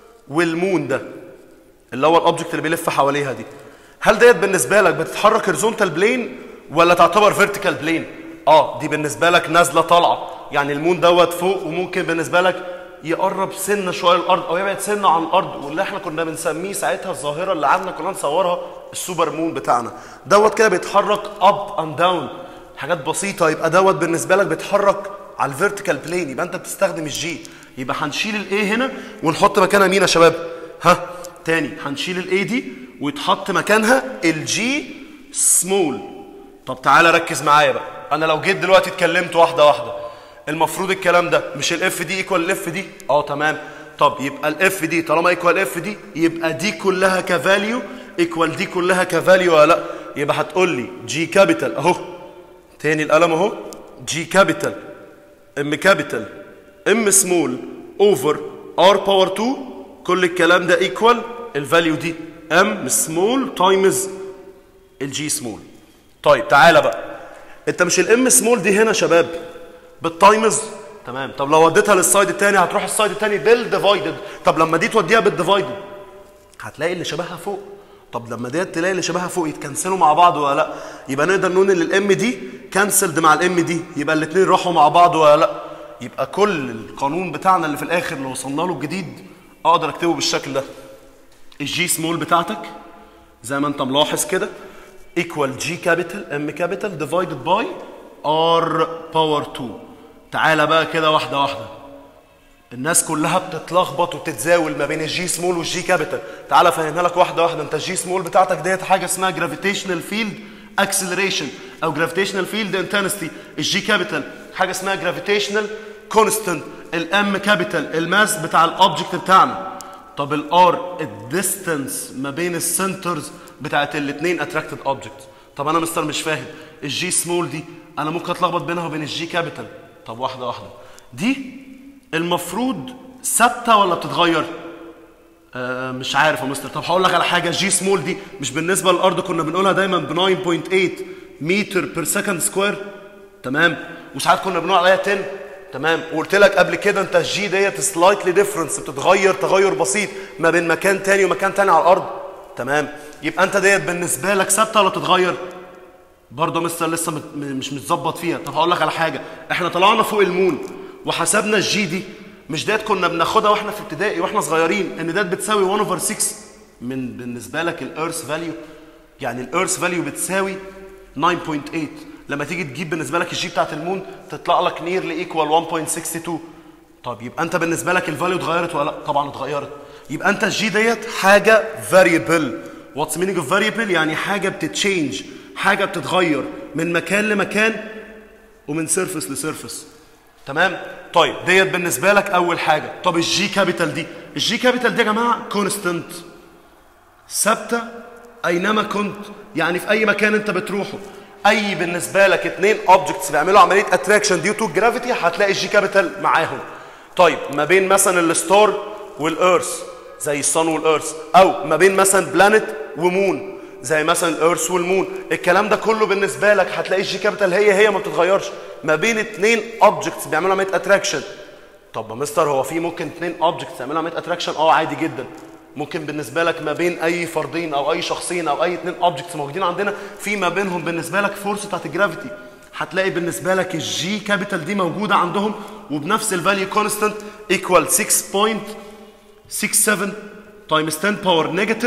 والمون ده اللي هو الاوبجكت اللي بيلف حواليها دي هل ديت بالنسبه لك بتتحرك هوريزونتال بلين ولا تعتبر فيرتيكال بلين اه دي بالنسبه لك نازله طالعه يعني المون دوت فوق وممكن بالنسبه لك يقرب سنه شويه الارض او يبعد سنه عن الارض واللي احنا كنا بنسميه ساعتها الظاهره اللي قعدنا كنا نصورها السوبر مون بتاعنا دوت كده بيتحرك اب اند داون حاجات بسيطه يبقى دوت بالنسبه لك بيتحرك على الفيرتيكال بلين يبقى انت بتستخدم الجي يبقى هنشيل الاي هنا ونحط مكانها مين يا شباب ها تاني هنشيل الاي دي ويتحط مكانها الجي سمول طب تعالى ركز معايا بقى انا لو جيت دلوقتي اتكلمت واحده واحده المفروض الكلام ده مش الاف دي ايكوال الاف دي اه تمام طب يبقى الاف دي طالما ايكوال اف دي يبقى دي كلها كفاليو ايكوال دي كلها كفاليو ولا لا يبقى هتقول لي جي كابيتال اهو تاني القلم اهو جي كابيتال ام كابيتال ام سمول اوفر ار باور 2 كل الكلام ده ايكوال الفاليو دي ام سمول تايمز الجي سمول طيب تعالى بقى انت مش الام سمول دي هنا شباب بالتايمز تمام طب لو وديتها للسايد التاني هتروح السايد التاني بالديفايدد طب لما دي توديها بالديفايدد هتلاقي اللي شبهها فوق طب لما ديت تلاقي اللي شبهها فوق يتكنسلوا مع بعض ولا لا يبقى نقدر نقول ان الام دي كانسلد مع الام دي يبقى الاثنين راحوا مع بعض ولا لا يبقى كل القانون بتاعنا اللي في الاخر اللي وصلنا له الجديد اقدر اكتبه بالشكل ده الجي سمول بتاعتك زي ما انت ملاحظ كده ايكوال جي كابيتال ام كابيتال ديفايدد باي ار باور 2 تعالى بقى كده واحده واحده الناس كلها بتتلخبط وبتتزاول ما بين الجي سمول والجي كابيتال تعالى افهمها لك واحده واحده انت الجي سمول بتاعتك ديت حاجه اسمها جرافيتيشنال فيلد اكسلريشن او جرافيتيشنال فيلد انتنستي الجي كابيتال حاجه اسمها جرافيتيشنال كونستنت الام كابيتال الماس بتاع الاوبجكت بتاعنا طب الار الديستانس ما بين السنترز بتاعت الاثنين اتراكتد اوبجكت طب انا مستر مش فاهم الجي سمول دي انا ممكن اتلخبط بينها وبين الجي كابيتال طب واحده واحده دي المفروض ثابته ولا بتتغير آه مش عارف يا مستر طب هقول لك على حاجه جي سمول دي مش بالنسبه للارض كنا بنقولها دايما ب 9.8 متر بير سكند سكوير تمام وساعات كنا بنقول عليها 10 تمام وقلت لك قبل كده انت الجي ديت سلايتلي ديفرنس بتتغير تغير بسيط ما بين مكان تاني ومكان تاني على الارض تمام يبقى انت ديت بالنسبه لك ثابته ولا بتتغير برضه مستر لسه مت... م- مش متظبط فيها طب هقول لك على حاجه احنا طلعنا فوق المون وحسبنا الجي دي مش ديت كنا بناخدها واحنا في ابتدائي واحنا صغيرين ان ديت بتساوي 1 اوفر 6 من بالنسبه لك الارث فاليو يعني الارث فاليو بتساوي 9.8 لما تيجي تجيب بالنسبه لك الجي بتاعت المون تطلع لك نيرلي ايكوال 1.62 طب يبقى انت بالنسبه لك الفاليو اتغيرت ولا لا طبعا اتغيرت يبقى انت الجي ديت حاجه فاريبل واتس مينينج اوف فاريبل يعني حاجه بتتشينج حاجه بتتغير من مكان لمكان ومن سيرفس لسيرفس تمام طيب ديت بالنسبه لك اول حاجه طب الجي كابيتال دي الجي كابيتال دي يا جماعه كونستنت ثابته اينما كنت يعني في اي مكان انت بتروحه اي بالنسبه لك اتنين اوبجكتس بيعملوا عمليه اتراكشن ديو تو جرافيتي هتلاقي الجي كابيتال معاهم طيب ما بين مثلا الستار والارث زي الصن والارث او ما بين مثلا بلانيت ومون زي مثلا الارث والمون الكلام ده كله بالنسبه لك هتلاقي الجي كابيتال هي هي ما بتتغيرش ما بين اتنين اوبجكتس بيعملوا عمليه اتراكشن طب يا مستر هو في ممكن اتنين اوبجكتس يعملوا عمليه اتراكشن اه عادي جدا ممكن بالنسبه لك ما بين اي فردين او اي شخصين او اي اتنين اوبجكتس موجودين عندنا في ما بينهم بالنسبه لك فورس بتاعت الجرافيتي هتلاقي بالنسبه لك الجي كابيتال دي موجوده عندهم وبنفس الفاليو كونستانت ايكوال 6.67 تايمز 10 باور نيجاتيف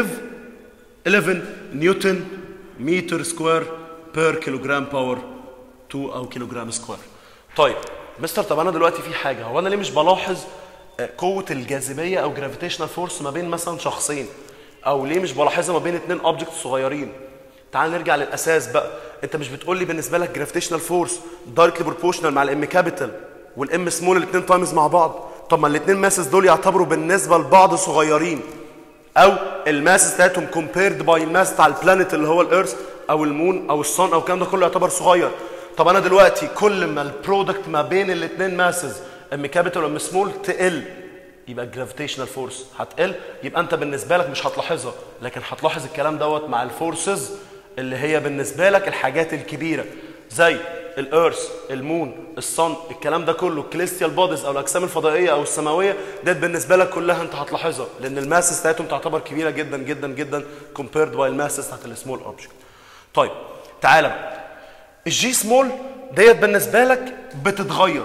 11 نيوتن متر سكوير بير كيلوجرام باور 2 او كيلوجرام سكوير طيب مستر طب انا دلوقتي في حاجه هو انا ليه مش بلاحظ آه، قوه الجاذبيه او جرافيتيشنال فورس ما بين مثلا شخصين او ليه مش بلاحظها ما بين اتنين اوبجكت صغيرين تعال نرجع للاساس بقى انت مش بتقول لي بالنسبه لك جرافيتيشنال فورس دايركتلي بروبورشنال مع الام كابيتال والام سمول الاثنين تايمز مع بعض طب ما الاثنين ماسس دول يعتبروا بالنسبه لبعض صغيرين او الماسس بتاعتهم كومبيرد باي الماس بتاع البلانيت اللي هو الارث او المون او الصن او الكلام ده كله يعتبر صغير طب انا دلوقتي كل ما البرودكت ما بين الاثنين ماسز ام كابيتال وام سمول تقل يبقى الجرافيتيشنال فورس هتقل يبقى انت بالنسبه لك مش هتلاحظها لكن هتلاحظ الكلام دوت مع الفورسز اللي هي بالنسبه لك الحاجات الكبيره زي الارث المون الصن الكلام ده كله الكليستيال بوديز او الاجسام الفضائيه او السماويه ديت بالنسبه لك كلها انت هتلاحظها لان الماسس بتاعتهم تعتبر كبيره جدا جدا جدا كومبيرد باي الماسس بتاعت السمول اوبجكت طيب تعالى بقى الجي سمول ديت بالنسبه لك بتتغير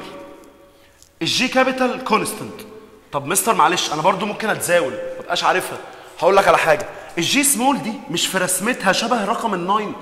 الجي كابيتال كونستنت طب مستر معلش انا برضو ممكن اتزاول ما ابقاش عارفها هقول لك على حاجه الجي سمول دي مش في رسمتها شبه رقم الناين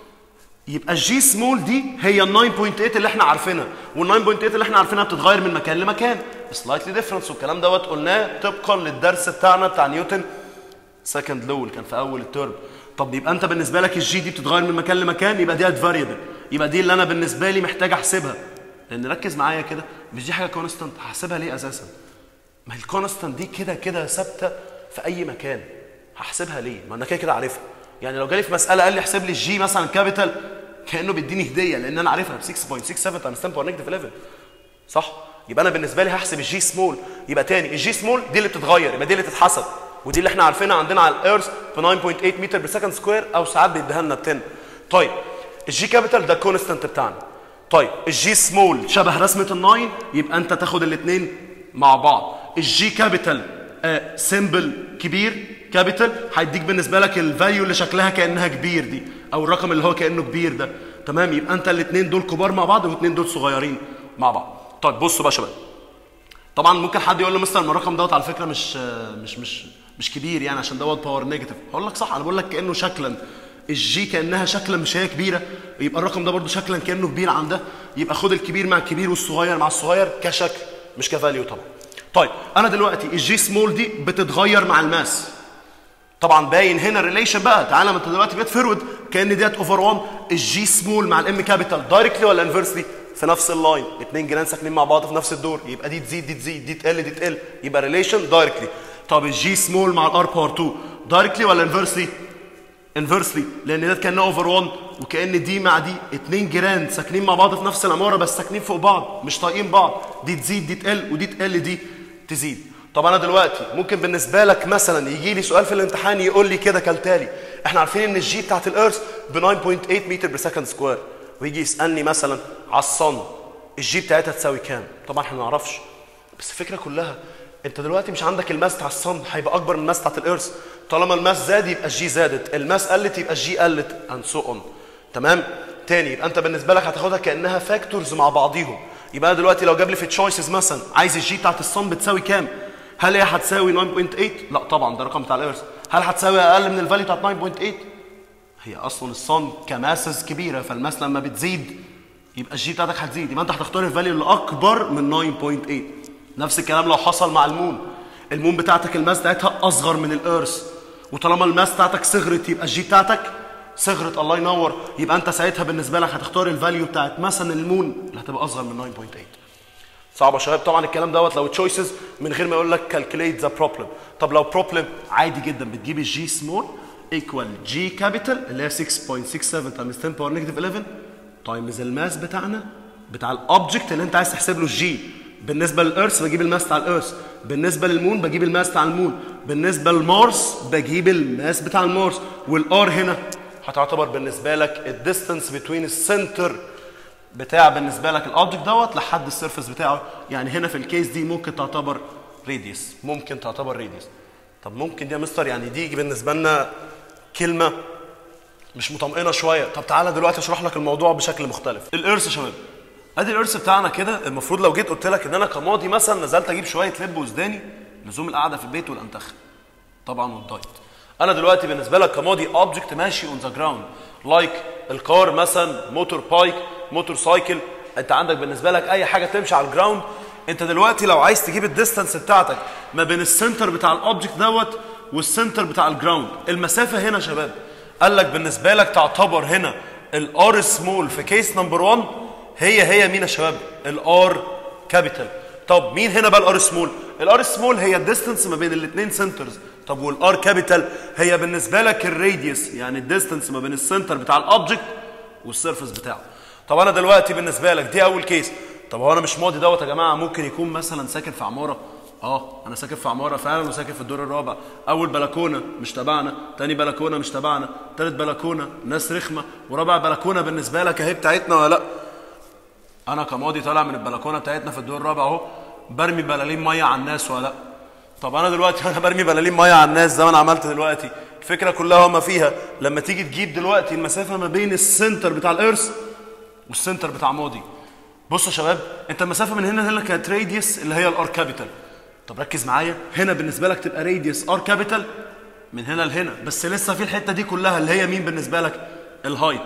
يبقى الجي سمول دي هي ال 9.8 اللي احنا عارفينها وال 9.8 اللي احنا عارفينها بتتغير من مكان لمكان سلايتلي ديفرنس والكلام دوت قلناه طبقا للدرس بتاعنا بتاع نيوتن سكند لو اللي كان في اول الترم طب يبقى انت بالنسبه لك الجي دي بتتغير من مكان لمكان يبقى دي فاريبل يبقى دي اللي انا بالنسبه لي محتاج احسبها لان ركز معايا كده مش دي حاجه كونستانت هحسبها ليه اساسا ما هي الكونستانت دي كده كده ثابته في اي مكان هحسبها ليه ما انا كده كده عارفها يعني لو جالي في مساله قال لي احسب لي الجي مثلا كابيتال كانه بيديني هديه لان انا عارفها ب 6.67 تايمز 10 باور نيجاتيف 11 صح يبقى انا بالنسبه لي هحسب الجي سمول يبقى تاني الجي سمول دي اللي بتتغير يبقى دي اللي تتحسب ودي اللي احنا عارفينها عندنا على الارث ب 9.8 متر بير سكند سكوير او ساعات بيديها لنا ب 10 طيب الجي كابيتال ده كونستانت بتاعنا طيب الجي سمول شبه رسمه الناين يبقى انت تاخد الاثنين مع بعض الجي كابيتال آه سيمبل كبير كابيتال هيديك بالنسبه لك الفاليو اللي شكلها كانها كبير دي او الرقم اللي هو كانه كبير ده تمام يبقى انت الاثنين دول كبار مع بعض والاثنين دول صغيرين مع بعض طيب بصوا بقى يا شباب طبعا ممكن حد يقول لي مثلا الرقم دوت على فكره مش مش مش مش كبير يعني عشان دوت باور نيجاتيف اقول لك صح انا بقول لك كانه شكلا الجي كانها شكلا مش هي كبيره يبقى الرقم ده برضو شكلا كانه كبير عن ده يبقى خد الكبير مع الكبير والصغير مع الصغير كشكل مش كفاليو طبعا طيب انا دلوقتي الجي سمول دي بتتغير مع الماس طبعا باين هنا الريليشن بقى تعالى ما انت دلوقتي بقيت فيرود كان ديت اوفر 1 الجي سمول مع الام كابيتال دايركتلي ولا انفرسلي في نفس اللاين اثنين جيران ساكنين مع بعض في نفس الدور يبقى دي تزيد دي تزيد دي تقل دي تقل يبقى ريليشن دايركتلي طب الجي سمول مع الار باور 2 دايركتلي ولا انفرسلي انفرسلي لان ده كان اوفر 1 وكان دي مع دي اتنين جيران ساكنين مع بعض في نفس العماره بس ساكنين فوق بعض مش طايقين بعض دي تزيد دي تقل ودي تقل دي تزيد طب انا دلوقتي ممكن بالنسبه لك مثلا يجي لي سؤال في الامتحان يقول لي كده كالتالي احنا عارفين ان الجي بتاعت الارث ب 9.8 متر بير سكند سكوير ويجي يسالني مثلا على الصن الجي بتاعتها تساوي كام طبعا احنا ما نعرفش بس الفكره كلها انت دلوقتي مش عندك الماس بتاع الصن هيبقى اكبر من الماس بتاعت الارث طالما الماس زاد يبقى الجي زادت الماس قلت يبقى الجي قلت اند سو اون تمام تاني يبقى انت بالنسبه لك هتاخدها كانها فاكتورز مع بعضيهم يبقى انا دلوقتي لو جاب لي في تشويسز مثلا عايز الجي بتاعت الصن بتساوي كام هل هي هتساوي 9.8 لا طبعا ده الرقم بتاع الارث هل هتساوي اقل من الفاليو بتاعت 9.8 هي اصلا الصن كماسز كبيره فالماس لما بتزيد يبقى الجي بتاعتك هتزيد يبقى انت هتختار الفاليو اللي اكبر من 9.8 نفس الكلام لو حصل مع المون المون بتاعتك الماس بتاعتها اصغر من الارث وطالما الماس بتاعتك صغرت يبقى الجي بتاعتك صغرت الله ينور يبقى انت ساعتها بالنسبه لك هتختار الفاليو بتاعت مثلا المون اللي هتبقى اصغر من 9.8 صعبه يا شباب طبعا الكلام دوت لو تشويسز من غير ما يقول لك كالكوليت ذا بروبلم طب لو بروبلم عادي جدا بتجيب الجي سمول ايكوال جي كابيتال اللي هي 6.67 تايمز 10 باور نيجاتيف 11 تايمز الماس بتاعنا بتاع الاوبجكت اللي انت عايز تحسب له الجي بالنسبه للارث بجيب الماس بتاع الارث بالنسبه للمون بجيب الماس بتاع المون بالنسبه لمارس بجيب الماس بتاع المارس والار هنا هتعتبر بالنسبه لك الديستانس بتوين السنتر بتاع بالنسبه لك الاوبجكت دوت لحد السيرفيس بتاعه يعني هنا في الكيس دي ممكن تعتبر راديوس ممكن تعتبر راديوس طب ممكن دي يا مستر يعني دي بالنسبه لنا كلمه مش مطمئنه شويه طب تعالى دلوقتي اشرح لك الموضوع بشكل مختلف الارث يا شباب ادي الارث بتاعنا كده المفروض لو جيت قلت لك ان انا كماضي مثلا نزلت اجيب شويه لب وسداني لزوم القعده في البيت والانتخ طبعا والدايت انا دلوقتي بالنسبه لك كماضي اوبجكت ماشي اون ذا جراوند لايك الكار مثلا موتور بايك موتور سايكل انت عندك بالنسبه لك اي حاجه تمشي على الجراوند انت دلوقتي لو عايز تجيب الديستانس بتاعتك ما بين السنتر بتاع الاوبجكت دوت والسنتر بتاع الجراوند المسافه هنا يا شباب قال لك بالنسبه لك تعتبر هنا الار سمول في كيس نمبر 1 هي هي مين يا شباب الار كابيتال طب مين هنا بقى الار سمول الار سمول هي الديستانس ما بين الاثنين سنترز طب والار كابيتال هي بالنسبه لك الراديوس يعني الديستانس ما بين السنتر بتاع الاوبجكت والسيرفيس بتاعه طب انا دلوقتي بالنسبه لك دي اول كيس طب هو انا مش ماضي دوت يا جماعه ممكن يكون مثلا ساكن في عماره اه انا ساكن في عماره فعلا وساكن في الدور الرابع اول بلكونه مش تبعنا تاني بلكونه مش تبعنا تالت بلكونه ناس رخمه ورابع بلكونه بالنسبه لك اهي بتاعتنا ولا لا انا كماضي طالع من البلكونه بتاعتنا في الدور الرابع اهو برمي بلالين ميه على الناس ولا لا طب انا دلوقتي انا برمي بلالين ميه على الناس زي ما انا عملت دلوقتي الفكره كلها وما فيها لما تيجي تجيب دلوقتي المسافه ما بين السنتر بتاع الارث والسنتر بتاع ماضي بصوا يا شباب انت المسافه من هنا لهنا كانت راديوس اللي هي الار كابيتال طب ركز معايا هنا بالنسبه لك تبقى راديوس ار كابيتال من هنا لهنا بس لسه في الحته دي كلها اللي هي مين بالنسبه لك الهايت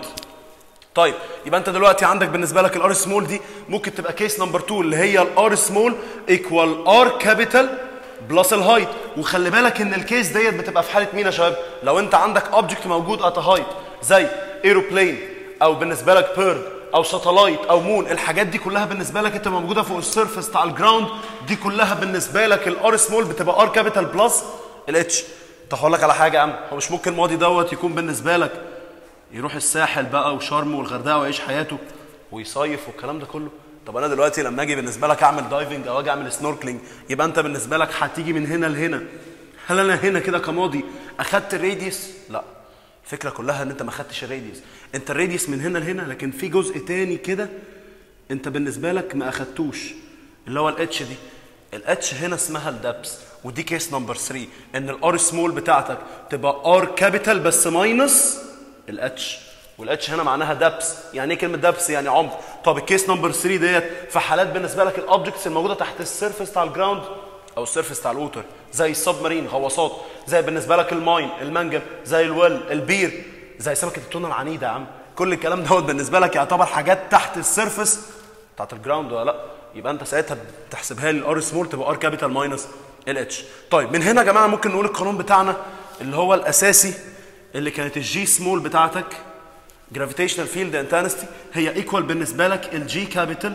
طيب يبقى انت دلوقتي عندك بالنسبه لك الار سمول دي ممكن تبقى كيس نمبر 2 اللي هي الار سمول ايكوال ار كابيتال بلس الهايت وخلي بالك ان الكيس ديت بتبقى في حاله مين يا شباب لو انت عندك اوبجكت موجود ات هايت زي ايروبلين او بالنسبه لك بيرد او ساتلايت او مون الحاجات دي كلها بالنسبه لك انت موجوده فوق السيرفس بتاع الجراوند دي كلها بالنسبه لك الار سمول بتبقى ار كابيتال بلس الاتش طب هقول لك على حاجه يا عم هو مش ممكن الماضي دوت يكون بالنسبه لك يروح الساحل بقى وشرم والغردقه ويعيش حياته ويصيف والكلام ده كله طب انا دلوقتي لما اجي بالنسبه لك اعمل دايفنج او اجي اعمل سنوركلينج يبقى انت بالنسبه لك هتيجي من هنا لهنا هل انا هنا كده كماضي اخدت الراديوس لا الفكره كلها ان انت ما خدتش الراديوس انت الراديوس من هنا لهنا لكن في جزء تاني كده انت بالنسبه لك ما اخدتوش اللي هو الاتش دي الاتش هنا اسمها الدبس ودي كيس نمبر 3 ان الار سمول بتاعتك تبقى ار كابيتال بس ماينس الاتش والاتش هنا معناها دبس يعني ايه كلمه دبس يعني عمق طب الكيس نمبر 3 ديت في حالات بالنسبه لك الاوبجكتس الموجوده تحت السيرفيس بتاع الجراوند او السيرفيس بتاع الووتر زي السب مارين غواصات زي بالنسبه لك الماين المنجم زي الويل البير زي سمكه التونه العنيده يا عم كل الكلام دوت بالنسبه لك يعتبر حاجات تحت السيرفيس بتاعت الجراوند ولا لا يبقى انت ساعتها بتحسبها لي الار سمول تبقى ار كابيتال ماينس الاتش طيب من هنا يا جماعه ممكن نقول القانون بتاعنا اللي هو الاساسي اللي كانت الجي سمول بتاعتك جرافيتيشنال فيلد انتنستي هي ايكوال بالنسبه لك الجي كابيتال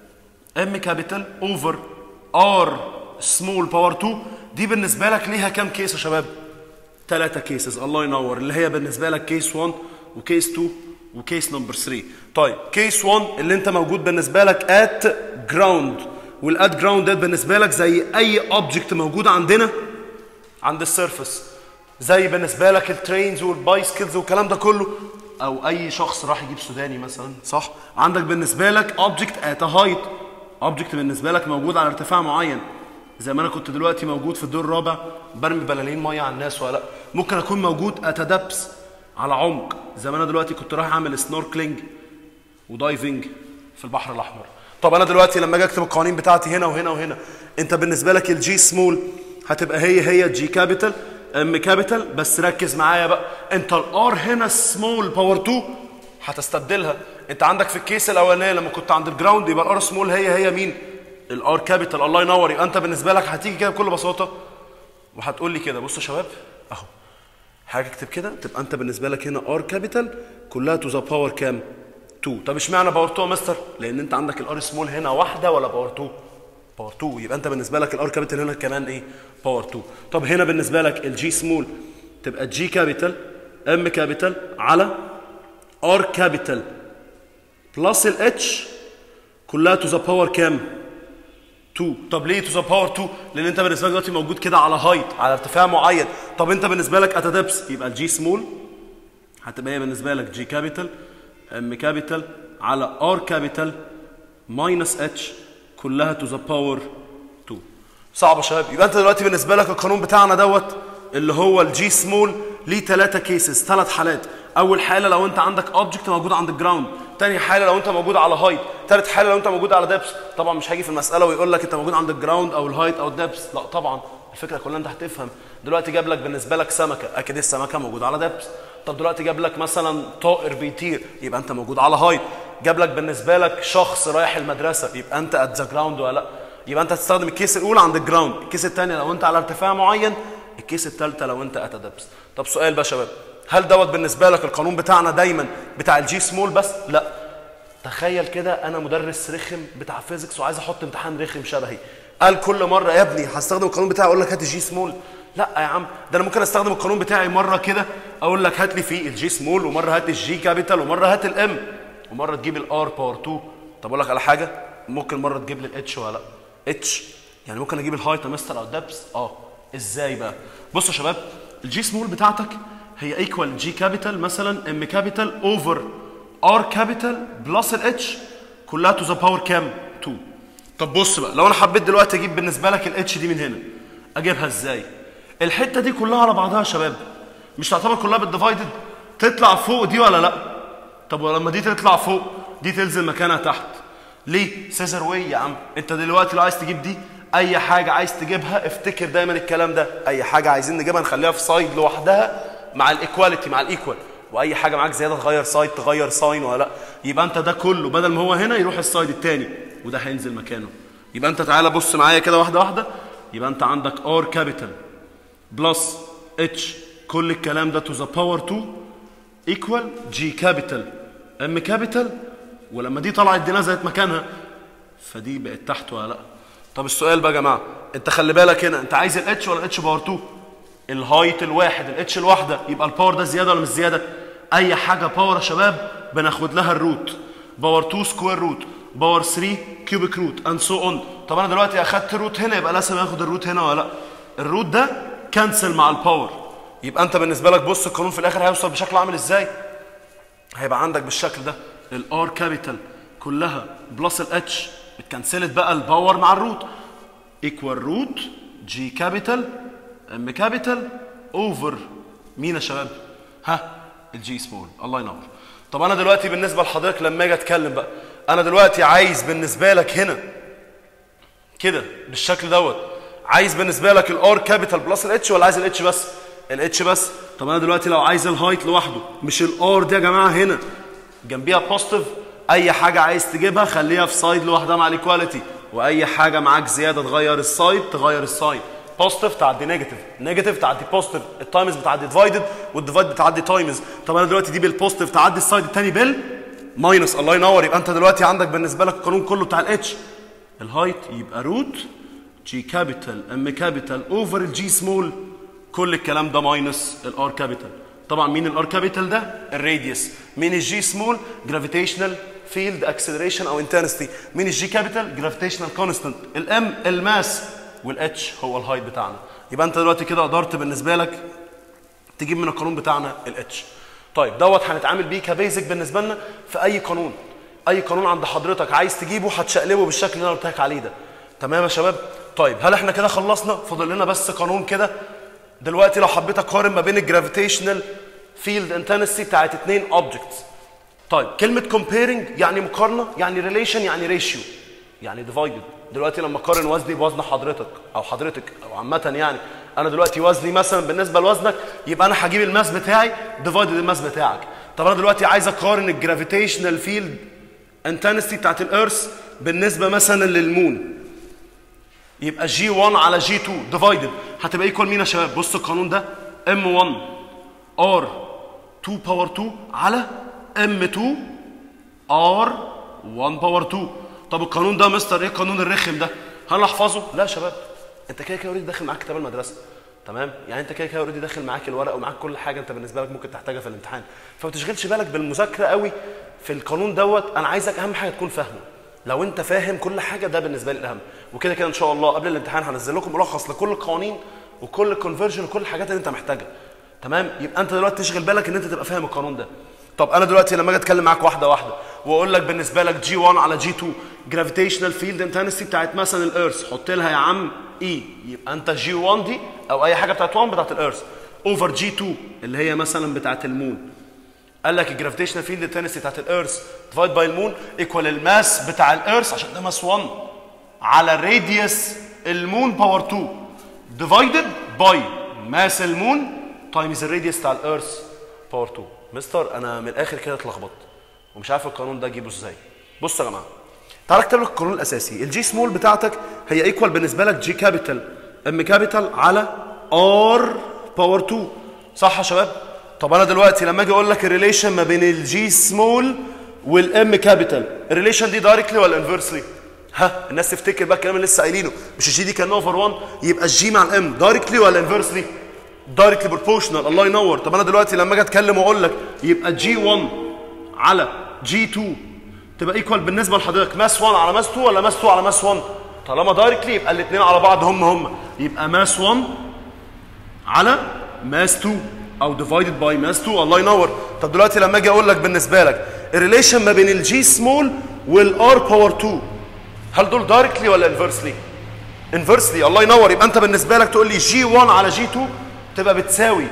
ام كابيتال اوفر ار سمول باور 2 دي بالنسبه لك ليها كام كيس يا شباب؟ ثلاثة كيسز الله ينور اللي هي بالنسبه لك كيس 1 وكيس 2 وكيس نمبر 3 طيب كيس 1 اللي انت موجود بالنسبه لك ات جراوند والات جراوند ده بالنسبه لك زي اي اوبجكت موجود عندنا عند السيرفس زي بالنسبه لك الترينز والبايسكلز والكلام ده كله او اي شخص راح يجيب سوداني مثلا صح عندك بالنسبه لك اوبجكت ات هايت اوبجكت بالنسبه لك موجود على ارتفاع معين زي ما انا كنت دلوقتي موجود في الدور الرابع برمي بلالين ميه على الناس ولا لا ممكن اكون موجود ات دبس على عمق زي ما انا دلوقتي كنت رايح اعمل سنوركلينج ودايفنج في البحر الاحمر طب انا دلوقتي لما اجي اكتب القوانين بتاعتي هنا وهنا وهنا انت بالنسبه لك الجي سمول هتبقى هي هي جي كابيتال ام كابيتال بس ركز معايا بقى انت الار هنا سمول باور 2 هتستبدلها انت عندك في الكيس الاولانيه لما كنت عند الجراوند يبقى الار سمول هي هي مين الار كابيتال الله ينور يبقى انت بالنسبه لك هتيجي كده بكل بساطه وهتقول لي كده بصوا يا شباب اهو حاجه اكتب كده تبقى انت بالنسبه لك هنا ار كابيتال كلها تو ذا باور كام 2 طب اشمعنى باور 2 يا مستر لان انت عندك الار سمول هنا واحده ولا باور 2 باور 2 يبقى انت بالنسبه لك الار كابيتال هنا كمان ايه باور 2 طب هنا بالنسبه لك الجي سمول تبقى جي كابيتال ام كابيتال على ار كابيتال بلس الاتش كلها تو ذا باور كام 2 طب ليه تو ذا باور 2 لان انت بالنسبه لك دلوقتي موجود كده على هايت على ارتفاع معين طب انت بالنسبه لك ات دبس يبقى الجي سمول هتبقى هي بالنسبه لك جي كابيتال ام كابيتال على ار كابيتال ماينس اتش كلها تو ذا باور 2 صعب يا شباب يبقى انت دلوقتي بالنسبه لك القانون بتاعنا دوت اللي هو الجي سمول ليه ثلاثه كيسز ثلاث حالات اول حاله لو انت عندك اوبجكت موجود عند الجراوند تاني حاله لو انت موجود على هايت تالت حاله لو انت موجود على دبس طبعا مش هيجي في المساله ويقول لك انت موجود عند الجراوند او الهايت او الدبس لا طبعا الفكره كلها انت هتفهم دلوقتي جاب لك بالنسبه لك سمكه اكيد السمكه موجوده على دبس طب دلوقتي جاب لك مثلا طائر بيطير يبقى انت موجود على هايت جاب لك بالنسبه لك شخص رايح المدرسه يبقى انت ات ذا جراوند ولا لا يبقى انت هتستخدم الكيس الاولى عند الجراوند الكيس الثانيه لو انت على ارتفاع معين الكيس الثالثه لو انت ات دبس طب سؤال بقى يا شباب هل دوت بالنسبه لك القانون بتاعنا دايما بتاع الجي سمول بس لا تخيل كده انا مدرس رخم بتاع فيزيكس وعايز احط امتحان رخم شبهي قال كل مره يا ابني هستخدم القانون بتاعي اقول لك هات الجي سمول لا يا عم ده انا ممكن استخدم القانون بتاعي مره كده اقول لك هات لي فيه الجي سمول ومره هات الجي كابيتال ومره هات الام ومره تجيب الار باور 2 طب اقول لك على حاجه ممكن مره تجيب لي الاتش ولا لا اتش يعني ممكن اجيب الهايت يا مستر او الدبس اه ازاي بقى بصوا يا شباب الجي سمول بتاعتك هي ايكوال جي كابيتال مثلا ام كابيتال اوفر ار كابيتال بلس الاتش كلها تو ذا باور كام 2 طب بص بقى لو انا حبيت دلوقتي اجيب بالنسبه لك الاتش دي من هنا اجيبها ازاي الحته دي كلها على بعضها يا شباب مش تعتبر كلها بالديفايدد تطلع فوق دي ولا لا طب ولما دي تطلع فوق دي تنزل مكانها تحت ليه سيزر واي يا عم انت دلوقتي لو عايز تجيب دي اي حاجه عايز تجيبها افتكر دايما الكلام ده اي حاجه عايزين نجيبها نخليها في سايد لوحدها مع الايكواليتي مع الايكوال واي حاجه معاك زياده تغير سايد تغير ساين ولا لا يبقى انت ده كله بدل ما هو هنا يروح السايد الثاني وده هينزل مكانه يبقى انت تعالى بص معايا كده واحده واحده يبقى انت عندك ار كابيتال بلس اتش كل الكلام ده تو ذا باور 2 ايكوال جي كابيتال ام كابيتال ولما دي طلعت دي نزلت مكانها فدي بقت تحت ولا لا طب السؤال بقى يا جماعه انت خلي بالك هنا انت عايز الاتش ولا الاتش باور 2 الهايت الواحد الاتش الواحده يبقى الباور ده زياده ولا مش زياده اي حاجه باور يا شباب بناخد لها الروت باور 2 سكوير روت باور 3 كيوبيك روت اند سو اون طب انا دلوقتي اخدت الروت هنا يبقى لازم اخد الروت هنا ولا لا الروت ده كنسل مع الباور يبقى انت بالنسبه لك بص القانون في الاخر هيوصل بشكل عامل ازاي هيبقى عندك بالشكل ده الار كابيتال كلها بلس الاتش اتكنسلت بقى الباور مع الروت ايكوال روت جي كابيتال ام كابيتال اوفر مين يا شباب ها الجي سمول الله ينور طب انا دلوقتي بالنسبه لحضرتك لما اجي اتكلم بقى انا دلوقتي عايز بالنسبه لك هنا كده بالشكل دوت عايز بالنسبه لك الار كابيتال بلس الاتش ولا عايز الاتش بس الاتش بس طب انا دلوقتي لو عايز الهايت لوحده مش الار دي يا جماعه هنا جنبيها بوزيتيف اي حاجه عايز تجيبها خليها في سايد لوحدها مع الايكواليتي واي حاجه معاك زياده تغير السايد تغير السايد بوزيتيف تعدي نيجاتيف نيجاتيف تعدي بوزيتيف التايمز بتعدي ديفايدد والديفايد بتعدي تايمز طب انا دلوقتي دي بالبوزيتيف تعدي السايد الثاني بال ماينس الله ينور يبقى انت دلوقتي عندك بالنسبه لك القانون كله بتاع الاتش الهايت يبقى روت جي كابيتال ام كابيتال اوفر الجي سمول كل الكلام ده ماينس الار كابيتال طبعا مين الار كابيتال ده الراديوس مين الجي سمول جرافيتيشنال فيلد اكسلريشن او انتنستي مين الجي كابيتال جرافيتيشنال كونستانت الام الماس والاتش هو الهايت بتاعنا يبقى انت دلوقتي كده قدرت بالنسبه لك تجيب من القانون بتاعنا الاتش طيب دوت هنتعامل بيه كبيزك بالنسبه لنا في اي قانون اي قانون عند حضرتك عايز تجيبه هتشقلبه بالشكل اللي انا قلت لك عليه ده تمام يا شباب طيب هل احنا كده خلصنا فاضل لنا بس قانون كده دلوقتي لو حبيت اقارن ما بين الجرافيتيشنال فيلد انتنسي بتاعت اتنين اوبجكتس طيب كلمه comparing يعني مقارنه يعني ريليشن يعني ريشيو يعني ديفايدد دلوقتي لما اقارن وزني بوزن حضرتك او حضرتك او عامه يعني انا دلوقتي وزني مثلا بالنسبه لوزنك يبقى انا هجيب الماس بتاعي ديفايدد الماس بتاعك طب انا دلوقتي عايز اقارن الجرافيتيشنال فيلد انتنسي بتاعت الارث بالنسبه مثلا للمون يبقى جي 1 على جي 2 ديفايدد هتبقى ايكوال مين يا شباب بص القانون ده ام 1 ار 2 باور 2 على ام 2 ار 1 باور 2 طب القانون ده مستر ايه القانون الرخم ده هل احفظه لا يا شباب انت كده كده اوريدي داخل معاك كتاب المدرسه تمام يعني انت كده كده اوريدي داخل معاك الورق ومعاك كل حاجه انت بالنسبه لك ممكن تحتاجها في الامتحان فما تشغلش بالك بالمذاكره قوي في القانون دوت انا عايزك اهم حاجه تكون فاهمه لو انت فاهم كل حاجه ده بالنسبه لي الاهم وكده كده ان شاء الله قبل الامتحان هنزل لكم ملخص لكل القوانين وكل الكونفرجن وكل الحاجات اللي انت محتاجها تمام يبقى انت دلوقتي تشغل بالك ان انت تبقى فاهم القانون ده طب انا دلوقتي لما اجي اتكلم معاك واحده واحده واقول لك بالنسبه لك جي 1 على جي 2 جرافيتيشنال فيلد انتنسي بتاعت مثلا الارث حط لها يا عم اي يبقى انت جي 1 دي او اي حاجه بتاعت 1 بتاعت الارث اوفر جي 2 اللي هي مثلا بتاعت المون قال لك الجرافيتيشنال فيلد انتنسي بتاعت الارث ديفايد باي المون ايكوال الماس بتاع الارث عشان ده ماس 1 على راديوس المون باور 2 ديفايدد باي ماس المون تايمز الراديوس بتاع الارث باور 2 مستر انا من الاخر كده اتلخبطت ومش عارف القانون ده اجيبه ازاي بص يا جماعه تعال اكتب لك القانون الاساسي الجي سمول بتاعتك هي ايكوال بالنسبه لك جي كابيتال ام كابيتال على ار باور 2 صح يا شباب طب انا دلوقتي لما اجي اقول لك الريليشن ما بين الجي سمول والام كابيتال الريليشن دي دايركتلي ولا انفرسلي ها الناس تفتكر بقى الكلام اللي لسه قايلينه مش الجي دي كان اوفر 1 يبقى الجي مع الام دايركتلي ولا انفرسلي دايركتلي بروبورشنال الله ينور طب انا دلوقتي لما اجي اتكلم واقول لك يبقى جي 1 على جي 2 تبقى ايكوال بالنسبه لحضرتك ماس 1 على ماس 2 ولا ماس 2 على ماس 1 طالما دايركتلي يبقى الاثنين على بعض هم هم يبقى ماس 1 على ماس 2 او ديفايدد باي ماس 2 الله ينور طب دلوقتي لما اجي اقول لك بالنسبه لك الريليشن ما بين الجي سمول والار باور 2 هل دول دايركتلي ولا انفرسلي انفرسلي الله ينور يبقى انت بالنسبه لك تقول لي جي 1 على جي 2 تبقى بتساوي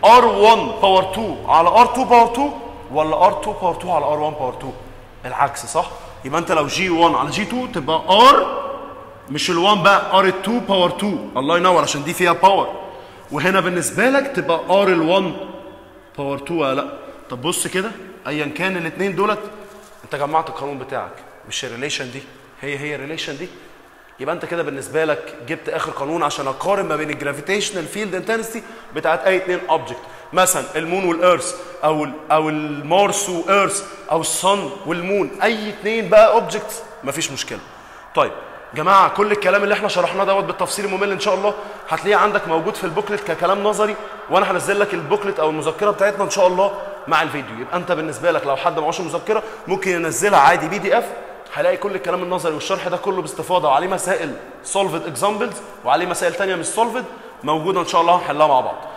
R1 باور 2 على R2 باور 2 ولا R2 باور 2 على R1 باور 2 العكس صح يبقى انت لو G1 على G2 تبقى R مش ال1 بقى R2 باور 2 الله ينور عشان دي فيها باور وهنا بالنسبه لك تبقى R ال1 باور 2 ولا لا طب بص كده ايا كان الاثنين دولت انت جمعت القانون بتاعك مش الريليشن دي هي هي الريليشن دي يبقى انت كده بالنسبه لك جبت اخر قانون عشان اقارن ما بين الجرافيتيشنال فيلد انتنسيتي بتاعت اي اثنين اوبجكت مثلا المون والارث او ال او المارس وايرث او الصن والمون اي اثنين بقى اوبجكت مفيش مشكله طيب جماعه كل الكلام اللي احنا شرحناه دوت بالتفصيل الممل ان شاء الله هتلاقيه عندك موجود في البوكلت ككلام نظري وانا هنزل لك البوكلت او المذكره بتاعتنا ان شاء الله مع الفيديو يبقى انت بالنسبه لك لو حد معهوش مذكره ممكن ينزلها عادي بي دي اف هلاقي كل الكلام النظري والشرح ده كله باستفاضه وعليه مسائل سولفد اكزامبلز وعليه مسائل تانية مش سولفد موجوده ان شاء الله هنحلها مع بعض